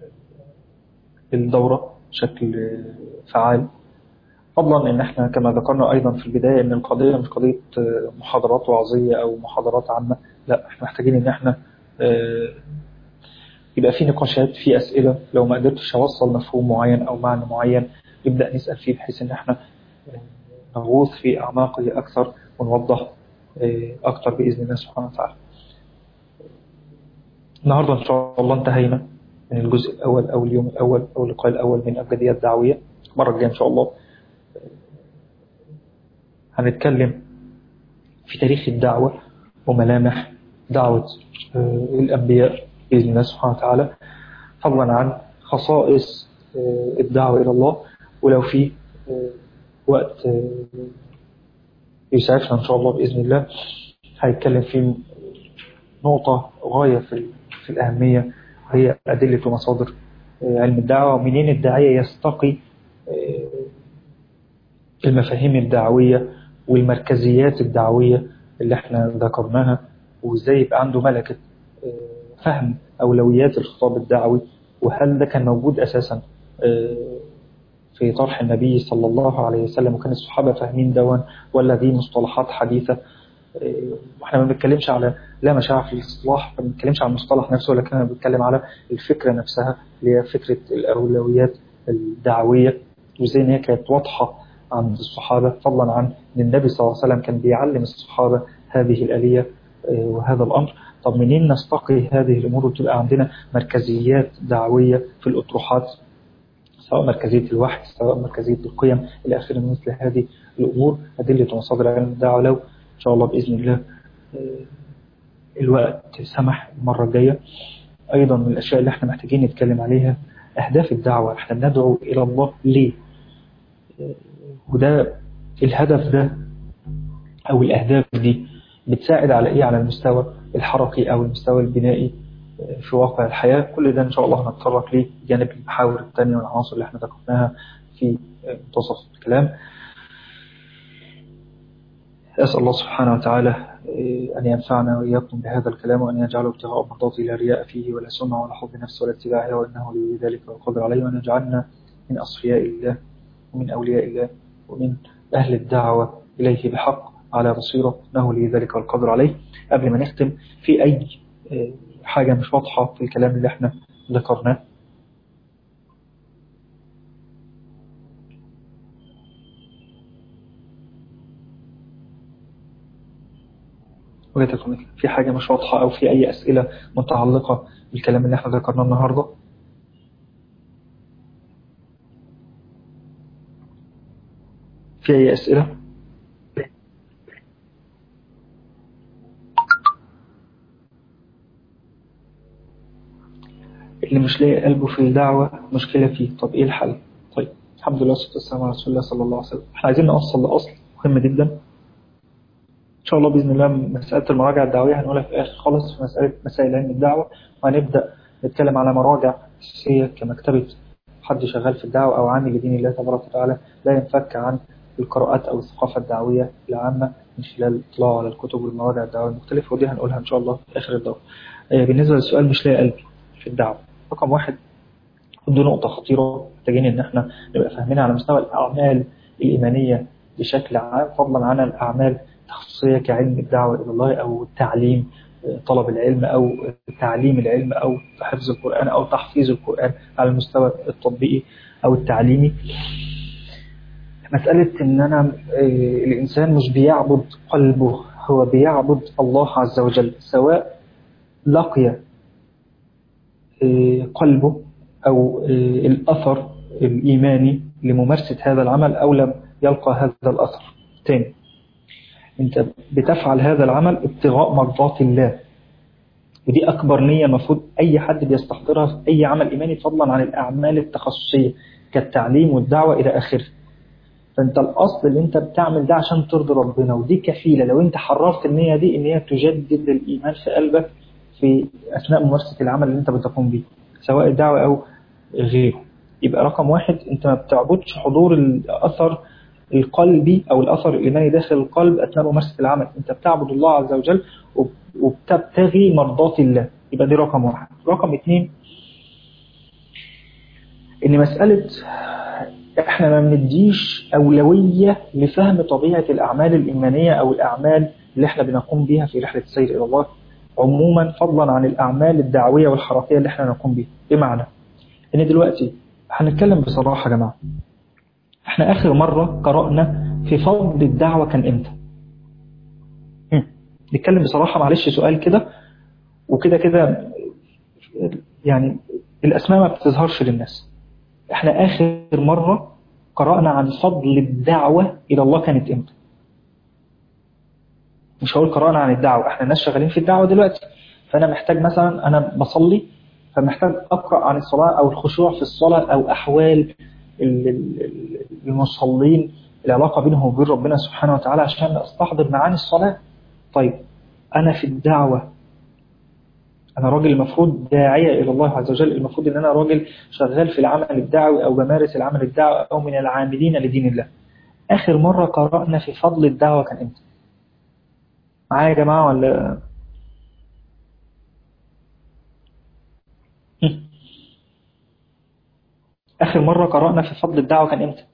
الدورة بشكل آه، فعال فضلا ان احنا كما ذكرنا ايضا في البداية ان القضية مش قضية آه، محاضرات وعظية او محاضرات عامة لا احنا محتاجين ان احنا آه، يبقى في نقاشات في اسئلة لو ما قدرتش اوصل مفهوم معين او معنى معين نبدأ نسأل فيه بحيث ان احنا آه، نغوص في اعماقه اكثر ونوضح آه، اكثر باذن الله سبحانه وتعالى النهاردة إن شاء الله انتهينا من الجزء الأول أو اليوم الأول أو اللقاء الأول من الأبجدية الدعوية المرة الجاية إن شاء الله هنتكلم في تاريخ الدعوة وملامح دعوة آه، الأنبياء بإذن الله سبحانه وتعالى فضلا عن خصائص آه، الدعوة إلى الله ولو في آه، وقت آه، يسعفنا إن شاء الله بإذن الله هيتكلم في نقطة غاية في في الأهمية وهي أدلة ومصادر آه، علم الدعوة ومنين الداعية يستقي آه، المفاهيم الدعوية والمركزيات الدعوية اللي احنا ذكرناها وازاي يبقى عنده ملكة آه، فهم أولويات الخطاب الدعوي وهل ده كان موجود أساسا آه، في طرح النبي صلى الله عليه وسلم وكان الصحابة فاهمين دون ولا دي مصطلحات حديثة آه، واحنا ما بنتكلمش على لا مشاعر في الاصلاح ما بنتكلمش على المصطلح نفسه ولكن انا بتكلم على الفكرة نفسها اللي هي فكرة الأولويات الدعوية وازاي ان هي كانت واضحة عند الصحابة فضلا عن ان النبي صلى الله عليه وسلم كان بيعلم الصحابة هذه الآلية آه، وهذا الأمر طب منين نستقي هذه الأمور وتبقى عندنا مركزيات دعوية في الأطروحات سواء مركزية الوحي سواء مركزية القيم إلى آخره من مثل هذه الأمور أدلة ومصادر علم الدعوة لو إن شاء الله بإذن الله آه، الوقت سمح المرة الجاية أيضا من الأشياء اللي احنا محتاجين نتكلم عليها أهداف الدعوة احنا بندعو إلى الله ليه آه، وده الهدف ده أو الأهداف دي بتساعد على إيه على المستوى الحركي أو المستوى البنائي آه، في واقع الحياة كل ده إن شاء الله هنتطرق ليه جانب المحاور الثانية والعناصر اللي احنا ذكرناها في آه، منتصف الكلام أسأل الله سبحانه وتعالى آه، أن ينفعنا وإياكم بهذا الكلام وأن يجعله ابتغاء مرضاته لا رياء فيه ولا سمع ولا حب نفس ولا اتباع هوى وإنه لي ذلك والقدر عليه وأن يجعلنا من أصفياء الله ومن أولياء الله ومن أهل الدعوة إليه بحق على بصيرة إنه لي ذلك والقدر عليه قبل ما نختم في أي آه، حاجة مش واضحة في الكلام اللي احنا ذكرناه وجهتكم في حاجة مش واضحة أو في أي أسئلة متعلقة بالكلام اللي احنا ذكرناه النهاردة في أي أسئلة اللي مش لاقي قلبه في الدعوة مشكلة فيه طب إيه الحل طيب الحمد لله والصلاة والسلام على رسول الله صلى الله عليه وسلم احنا عايزين نوصل لأصل مهم جدا إن شاء الله بإذن الله مسألة المراجعة الدعوية هنقولها في الآخر خالص في مسألة مسائل علم الدعوة وهنبدأ نتكلم على مراجع أساسية كمكتبة حد شغال في الدعوة أو عامل لدين الله تبارك وتعالى لا ينفك عن القراءات أو الثقافة الدعوية العامة من خلال الاطلاع على الكتب والمراجع الدعوية المختلفة ودي هنقولها إن شاء الله في آخر الدورة آه، بالنسبة للسؤال مش لاقي قلبي في الدعوة رقم واحد ودي نقطة خطيرة محتاجين إن احنا نبقى فاهمينها على مستوى الأعمال الإيمانية بشكل عام فضلا عن الأعمال التخصصية كعلم الدعوة إلى الله أو التعليم آه، طلب العلم أو تعليم العلم أو حفظ القرآن أو تحفيظ القرآن على المستوى التطبيقي أو التعليمي مسألة إن أنا آه، الإنسان مش بيعبد قلبه هو بيعبد الله عز وجل سواء لقي آه، قلبه أو آه، الأثر الإيماني لممارسة هذا العمل أو لم يلقى هذا الأثر تاني أنت بتفعل هذا العمل ابتغاء مرضات الله ودي أكبر نية المفروض أي حد بيستحضرها في أي عمل إيماني فضلا عن الأعمال التخصصية كالتعليم والدعوة إلى آخره فأنت الأصل اللي أنت بتعمل ده عشان ترضي ربنا ودي كفيلة لو أنت حررت النية دي إن هي تجدد الإيمان في قلبك في أثناء ممارسة العمل اللي أنت بتقوم به سواء الدعوة أو غيره يبقى رقم واحد أنت ما بتعبدش حضور الأثر القلبي أو الأثر الإيماني داخل القلب أثناء ممارسة العمل أنت بتعبد الله عز وجل وبتبتغي مرضات الله يبقى دي رقم واحد رقم اثنين ان مسألة احنا ما بنديش أولوية لفهم طبيعة الأعمال الإيمانية أو الأعمال اللي احنا بنقوم بيها في رحلة السير إلى الله عموما فضلا عن الأعمال الدعوية والحركية اللي احنا نقوم بيها بمعنى ان دلوقتي هنتكلم بصراحة يا جماعة احنا آخر مرة قرأنا في فضل الدعوة كان امتى نتكلم بصراحة معلش سؤال كده وكده كده يعني الأسماء ما بتظهرش للناس احنا آخر مرة قرأنا عن فضل الدعوة إلى الله كانت امتى مش هقول قرأنا عن الدعوة احنا الناس شغالين في الدعوة دلوقتي فأنا محتاج مثلا أنا بصلي فمحتاج أقرأ عن الصلاة أو الخشوع في الصلاة أو أحوال المصلين العلاقة بينهم وبين ربنا سبحانه وتعالى عشان أستحضر معاني الصلاة طيب أنا في الدعوة أنا راجل المفروض داعية إلى الله عز وجل المفروض أن أنا راجل شغال في العمل الدعوي أو بمارس العمل الدعوي أو من العاملين لدين الله آخر مرة قرأنا في فضل الدعوة كان إمتى معايا يا جماعة ولا آخر مرة قرأنا في فضل الدعوة كان إمتى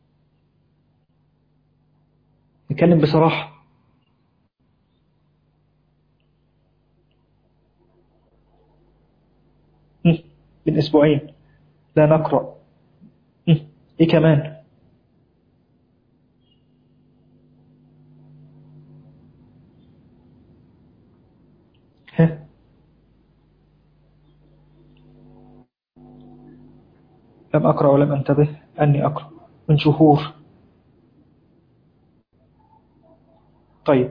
نتكلم بصراحة من أسبوعين لا نقرأ إيه كمان ها لم أقرأ ولم أنتبه أني أقرأ من شهور طيب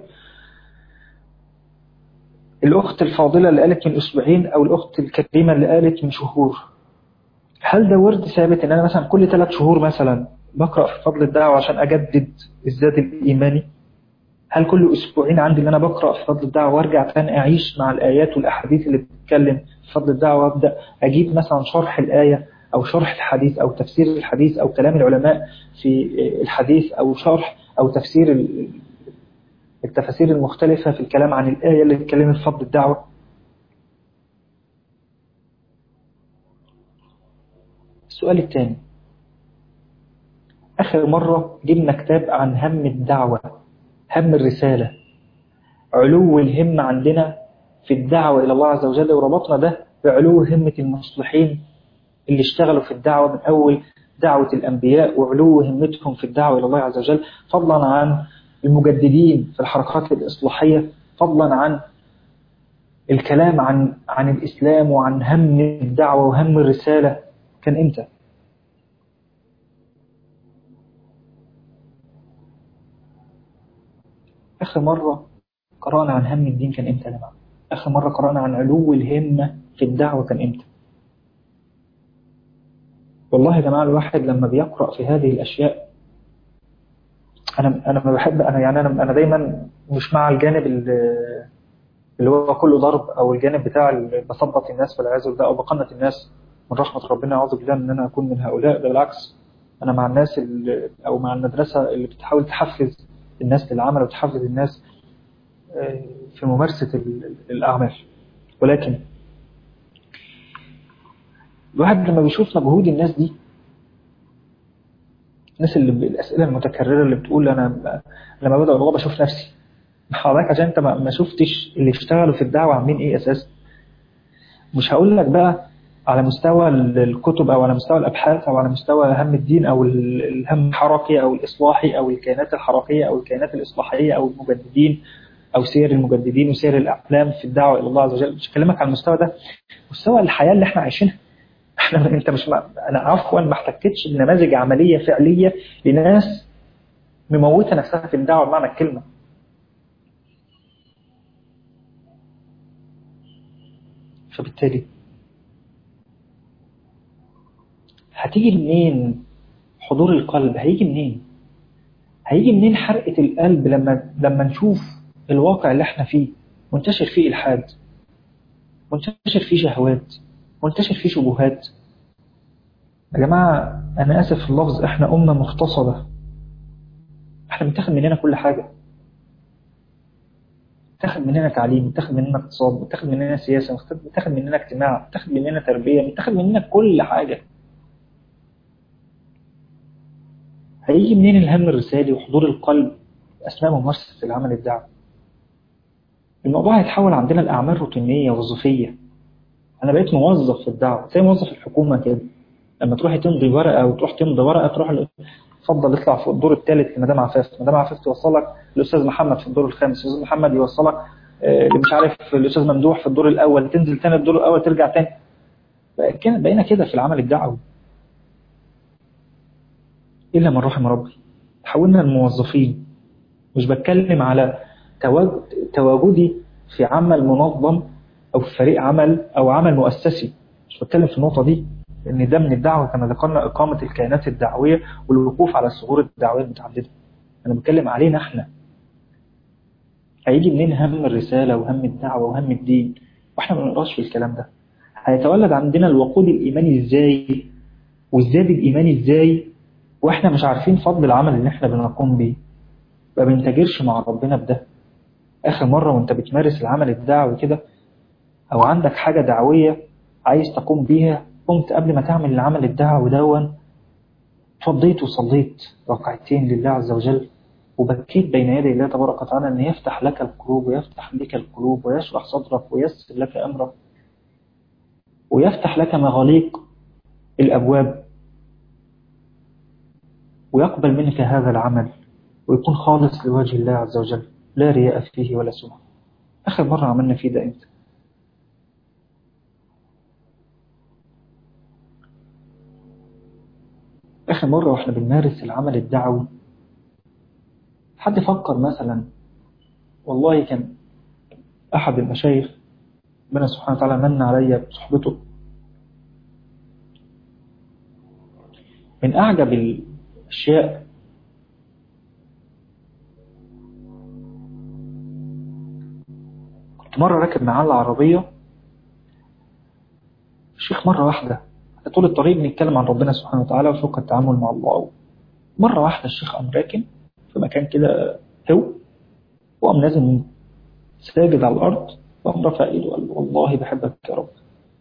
الأخت الفاضلة اللي قالت من أسبوعين أو الأخت الكريمة اللي قالت من شهور هل ده ورد ثابت إن أنا مثلا كل ثلاث شهور مثلا بقرأ في فضل الدعوة عشان أجدد الزاد الإيماني هل كل أسبوعين عندي إن أنا بقرأ في فضل الدعوة وأرجع تاني أعيش مع الآيات والأحاديث اللي بتتكلم في فضل الدعوة وأبدأ أجيب مثلا شرح الآية أو شرح الحديث أو تفسير الحديث أو كلام العلماء في الحديث أو شرح أو تفسير التفاسير المختلفة في الكلام عن الآية اللي اتكلمت في فضل الدعوة السؤال الثاني آخر مرة جبنا كتاب عن هم الدعوة هم الرسالة علو الهمة عندنا في الدعوة إلى الله عز وجل وربطنا ده بعلو همة المصلحين اللي اشتغلوا في الدعوة من أول دعوة الأنبياء وعلو همتهم في الدعوة إلى الله عز وجل فضلا عن المجددين في الحركات الإصلاحية فضلا عن الكلام عن عن الإسلام وعن هم الدعوة وهم الرسالة كان إمتى؟ آخر مرة قرأنا عن هم الدين كان إمتى يا جماعة؟ آخر مرة قرأنا عن علو الهمة في الدعوة كان إمتى؟ والله يا جماعة الواحد لما بيقرأ في هذه الأشياء أنا أنا ما بحب أنا يعني أنا أنا دايما مش مع الجانب اللي هو كله ضرب أو الجانب بتاع اللي بثبط الناس والعياذ بالله أو بقنط الناس من رحمة ربنا أعوذ بالله إن أنا أكون من هؤلاء ده بالعكس أنا مع الناس اللي أو مع المدرسة اللي بتحاول تحفز الناس للعمل وتحفز الناس في ممارسة الأعمال ولكن الواحد لما بيشوف مجهود الناس دي الناس اللي الأسئلة المتكررة اللي بتقول أنا لما بدأ الله بشوف نفسي حضرتك عشان أنت ما شفتش اللي اشتغلوا في الدعوة عاملين إيه أساسا مش هقول لك بقى على مستوى الكتب أو على مستوى الأبحاث أو على مستوى هم الدين أو الهم الحركي أو الإصلاحي أو الكيانات الحركية أو الكيانات الإصلاحية أو المجددين أو سير المجددين وسير الأعلام في الدعوة إلى الله عز وجل مش هكلمك على المستوى ده مستوى الحياة اللي احنا عايشينها احنا انت مش مع... انا عفوا ما احتكتش بنماذج عمليه فعليه لناس مموته نفسها في الدعوه بمعنى الكلمه فبالتالي هتيجي منين حضور القلب هيجي منين هيجي منين حرقة القلب لما لما نشوف الواقع اللي احنا فيه منتشر فيه إلحاد منتشر فيه شهوات منتشر فيه شبهات يا جماعة أنا آسف في اللفظ إحنا أمة مغتصبة إحنا بنتاخد مننا كل حاجة بتاخد مننا تعليم بتاخد مننا اقتصاد بتاخد مننا سياسة بتاخد مننا اجتماع بتاخد مننا تربية بتاخد مننا كل حاجة هيجي منين الهم الرسالي وحضور القلب أثناء ممارسة العمل الدعوي الموضوع هيتحول عندنا لأعمال روتينية وظيفية أنا بقيت موظف في الدعوة زي موظف الحكومة كده لما تروحي تمضي ورقة وتروح تمضي ورقة تروح اتفضل اطلع فوق الدور الثالث لمدام عفاف مدام عفاف توصلك الأستاذ محمد في الدور الخامس الأستاذ محمد يوصلك اللي مش عارف الأستاذ ممدوح في الدور الأول تنزل تاني الدور الأول ترجع تاني بقينا كده في العمل الدعوي إلا من رحم ربي تحولنا لموظفين مش بتكلم على تواجدي في عمل منظم أو في فريق عمل أو عمل مؤسسي مش بتكلم في النقطة دي لأن ده من الدعوة كما ذكرنا إقامة الكيانات الدعوية والوقوف على الثغور الدعوية المتعددة أنا بتكلم علينا إحنا هيجي منين هم الرسالة وهم الدعوة وهم الدين وإحنا ما بنقراش في الكلام ده هيتولد عندنا الوقود الإيماني إزاي والزاد الإيماني إزاي وإحنا مش عارفين فضل العمل اللي إحنا بنقوم بيه ما بنتاجرش مع ربنا بده آخر مرة وأنت بتمارس العمل الدعوي كده أو عندك حاجة دعوية عايز تقوم بيها قمت قبل ما تعمل العمل الدعوي دون فضيت وصليت ركعتين لله عز وجل وبكيت بين يدي الله تبارك وتعالى أن يفتح لك القلوب ويفتح لك القلوب ويشرح صدرك ويسر لك أمرك ويفتح لك مغاليق الأبواب ويقبل منك هذا العمل ويكون خالص لوجه الله عز وجل لا رياء فيه ولا سمعة آخر مرة عملنا فيه ده إمتى آخر مرة وإحنا بنمارس العمل الدعوي حد فكر مثلا والله كان أحد المشايخ ربنا سبحانه وتعالى من علي بصحبته من أعجب الأشياء كنت مرة راكب معاه العربية الشيخ مرة واحدة طول الطريق بنتكلم عن ربنا سبحانه وتعالى وفوق التعامل مع الله مرة واحدة الشيخ قام راكن في مكان كده هو وقام نازل ساجد على الأرض وقام رفع إيده وقال والله بحبك يا رب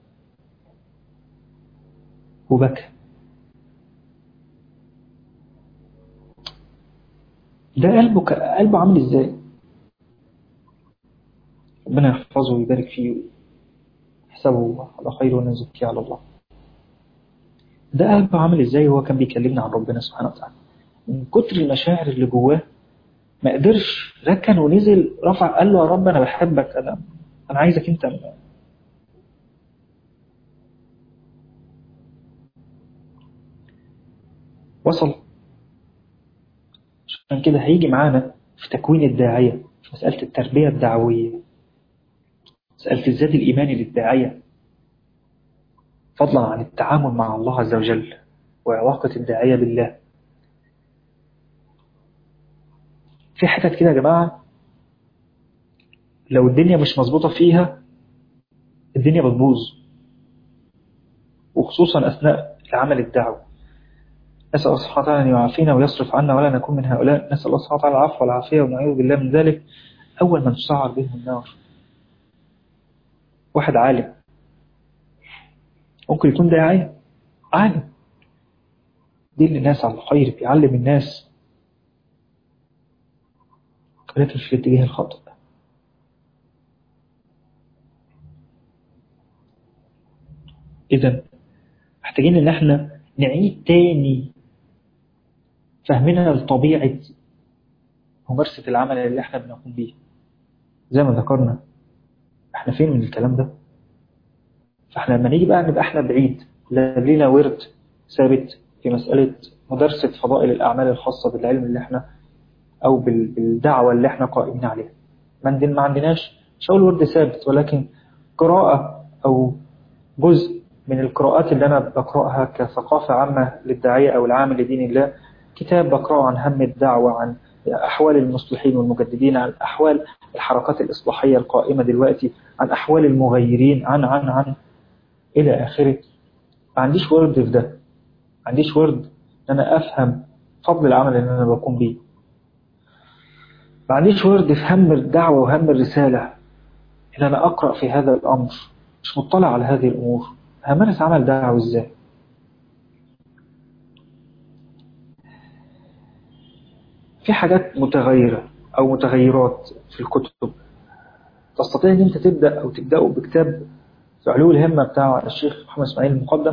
وبكى ده قلبه ك... قلبه عامل ازاي ربنا يحفظه ويبارك فيه يحسبه على خير ونزكيه على الله ده قلبه عامل ازاي وهو كان بيكلمنا عن ربنا سبحانه وتعالى من كتر المشاعر اللي جواه ما قدرش ركن ونزل رفع قال له يا رب انا بحبك انا انا عايزك انت وصل عشان كده هيجي معانا في تكوين الداعية في مسألة التربية الدعوية مسألة الزاد الإيماني للداعية فضلا عن التعامل مع الله عز وجل وعلاقة الداعية بالله في حتت كده يا جماعة لو الدنيا مش مظبوطة فيها الدنيا بتبوظ وخصوصا أثناء العمل الدعوي نسأل الله سبحانه وتعالى أن يعافينا ويصرف عنا ولا نكون من هؤلاء نسأل الله سبحانه وتعالى العفو والعافية ونعوذ بالله من ذلك أول من تسعر بهم النار واحد عالم ممكن يكون داعية عالم دل الناس على الخير بيعلم الناس ولكن في الاتجاه الخاطئ إذا محتاجين إن احنا نعيد تاني فهمنا لطبيعة ممارسة العمل اللي احنا بنقوم بيه زي ما ذكرنا احنا فين من الكلام ده فاحنا لما نيجي بقى نبقى احنا بعيد لا لينا ورد ثابت في مسألة مدرسة فضائل الأعمال الخاصة بالعلم اللي احنا أو بالدعوة اللي احنا قائمين عليها ما عندناش مش هقول ورد ثابت ولكن قراءة أو جزء من القراءات اللي أنا بقرأها كثقافة عامة للداعية أو العامل لدين الله كتاب بقرأه عن هم الدعوة عن أحوال المصلحين والمجددين عن أحوال الحركات الإصلاحية القائمة دلوقتي عن أحوال المغيرين عن عن عن إلى آخره ما عنديش ورد في ده ما عنديش ورد أن أنا أفهم فضل العمل اللي أنا بقوم بيه ما عنديش ورد في هم الدعوة وهم الرسالة إن أنا أقرأ في هذا الأمر مش مطلع على هذه الأمور همارس عمل دعوة إزاي في حاجات متغيرة أو متغيرات في الكتب تستطيع أن أنت تبدأ أو تبدأوا بكتاب في علو الهمة بتاع الشيخ محمد إسماعيل المقدم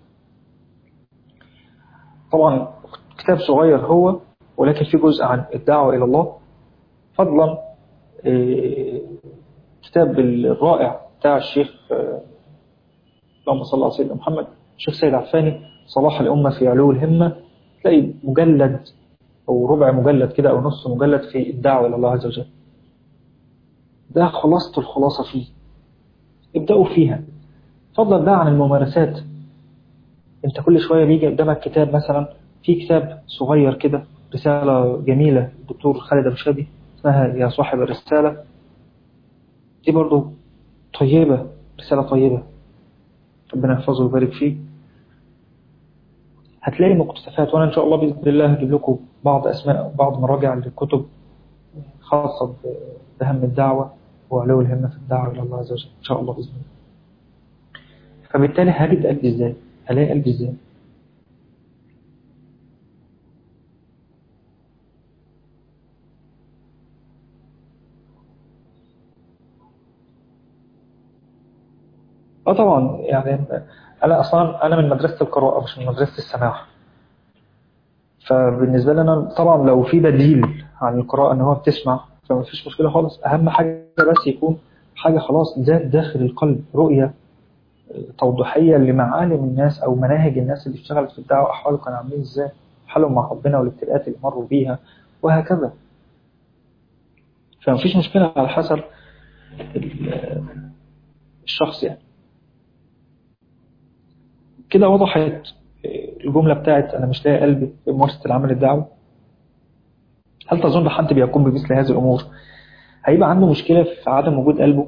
طبعا كتاب صغير هو ولكن في جزء عن الدعوة إلى الله فضلا كتاب الرائع بتاع الشيخ اللهم صل على سيدنا محمد الشيخ سيد عفاني صلاح الأمة في علو الهمة تلاقي مجلد أو ربع مجلد كده أو نص مجلد في الدعوة إلى الله عز وجل ده خلاصة الخلاصة فيه ابدأوا فيها فضلا بقى عن الممارسات انت كل شوية بيجي قدامك كتاب مثلا في كتاب صغير كده رسالة جميلة الدكتور خالد المشادي اسمها يا صاحب الرسالة دي برضو طيبة رسالة طيبة ربنا يحفظه ويبارك فيه هتلاقي مقتطفات وانا ان شاء الله باذن الله هجيب لكم بعض اسماء بعض مراجع للكتب خاصة بهم الدعوة وعلو الهمة في الدعوة إلى الله عز وجل إن شاء الله بإذن الله فبالتالي هجد قلبي إزاي هلاقي قلبي إزاي اه طبعا يعني انا اصلا انا من مدرسه القراءه مش من مدرسه السماع فبالنسبه لي انا طبعا لو في بديل عن القراءه ان هو بتسمع فما فيش مشكله خالص اهم حاجه بس يكون حاجه خلاص ذات داخل القلب رؤيه توضيحيه لمعالم الناس او مناهج الناس اللي اشتغلت في الدعوه احوالهم كانوا عاملين ازاي حالهم مع ربنا والابتلاءات اللي مروا بيها وهكذا فما فيش مشكله على حسب الشخص يعني كده وضحت الجملة بتاعت أنا مش لاقي قلبي في ممارسة العمل الدعوي هل تظن حد بيقوم بمثل هذه الأمور هيبقى عنده مشكلة في عدم وجود قلبه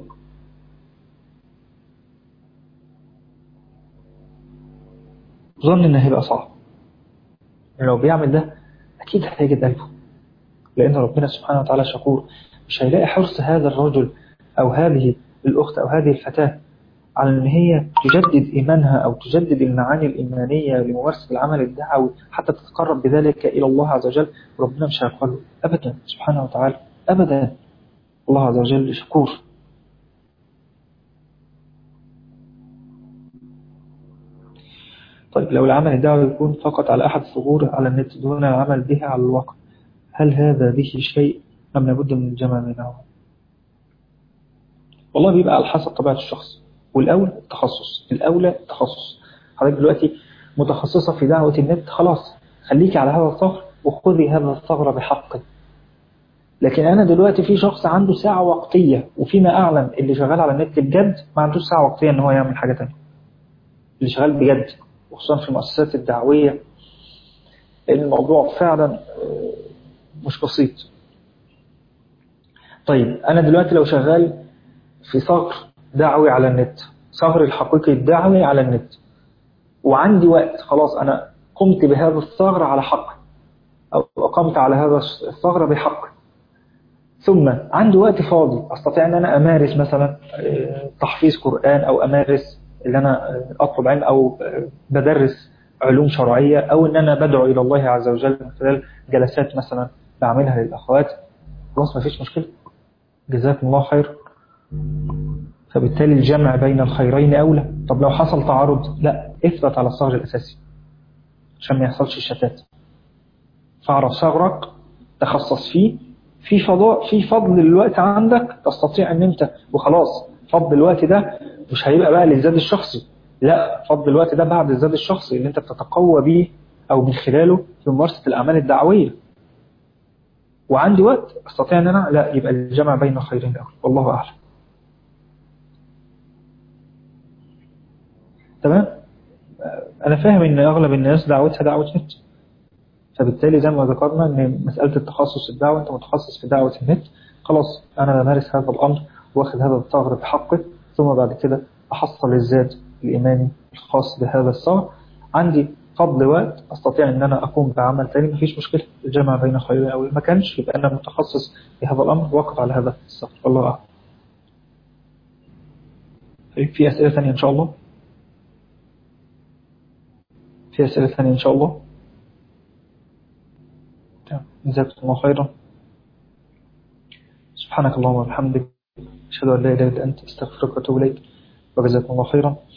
ظن إن هيبقى صعب لو بيعمل ده أكيد هيجد قلبه لأن ربنا سبحانه وتعالى شكور مش هيلاقي حرص هذا الرجل أو هذه الأخت أو هذه الفتاة على أن هي تجدد إيمانها أو تجدد المعاني الإيمانية لممارسة العمل الدعوي حتى تتقرب بذلك إلى الله عز وجل ربنا مش هيقبله أبدا سبحانه وتعالى أبدا الله عز وجل شكور طيب لو العمل الدعوي يكون فقط على أحد الثغور على النت دون العمل به على الواقع هل هذا به شيء أم لابد من الجمع بينهما والله بيبقى على حسب طبيعة الشخص والأولى التخصص الأولى التخصص حضرتك دلوقتي متخصصة في دعوة النت خلاص خليكي على هذا الثغر وخذي هذا الثغر بحقه لكن أنا دلوقتي في شخص عنده ساعة وقتية وفيما أعلم اللي شغال على النت بجد ما عندوش ساعة وقتية إن هو يعمل حاجة تانية اللي شغال بجد وخصوصا في المؤسسات الدعوية الموضوع فعلا مش بسيط طيب أنا دلوقتي لو شغال في ثغر دعوي على النت ثغر الحقيقي الدعوي على النت وعندي وقت خلاص أنا قمت بهذا الثغر على حق أو أقمت على هذا الثغر بحق ثم عندي وقت فاضي أستطيع أن أنا أمارس مثلا تحفيظ قرآن أو أمارس اللي أنا أطلب علم أو بدرس علوم شرعية أو أن أنا بدعو إلى الله عز وجل من خلال جلسات مثلا بعملها للأخوات خلاص ما فيش مشكلة جزاكم الله خير فبالتالي الجمع بين الخيرين أولى طب لو حصل تعارض لا اثبت على الثغر الأساسي عشان ما يحصلش الشتات فاعرف ثغرك تخصص فيه في فضاء في فضل الوقت عندك تستطيع ان انت وخلاص فضل الوقت ده مش هيبقى بقى للزاد الشخصي لا فضل الوقت ده بعد الزاد الشخصي اللي انت بتتقوى بيه او من خلاله في ممارسة الاعمال الدعوية وعندي وقت استطيع ان انا لا يبقى الجمع بين الخيرين الاول والله اعلم تمام آه، أنا فاهم إن أغلب الناس دعوتها دعوة نت فبالتالي زي ما ذكرنا إن مسألة التخصص الدعوة أنت متخصص في دعوة النت خلاص أنا بمارس هذا الأمر واخد هذا الثغر بحقه ثم بعد كده أحصل الزاد الإيماني الخاص بهذا الثغر عندي قبل وقت أستطيع أن أنا أقوم بعمل تاني مفيش مشكلة الجمع بين خيرين أو ما كانش يبقى أنا متخصص في هذا الأمر واقف على هذا الثغر والله أعلم طيب، في أسئلة ثانية إن شاء الله في أسئلة ثانية إن شاء الله تمام. جزاكم الله خيرا سبحانك اللهم وبحمدك أشهد أن لا إله إلا أنت أستغفرك وأتوب إليك وجزاكم الله خيرا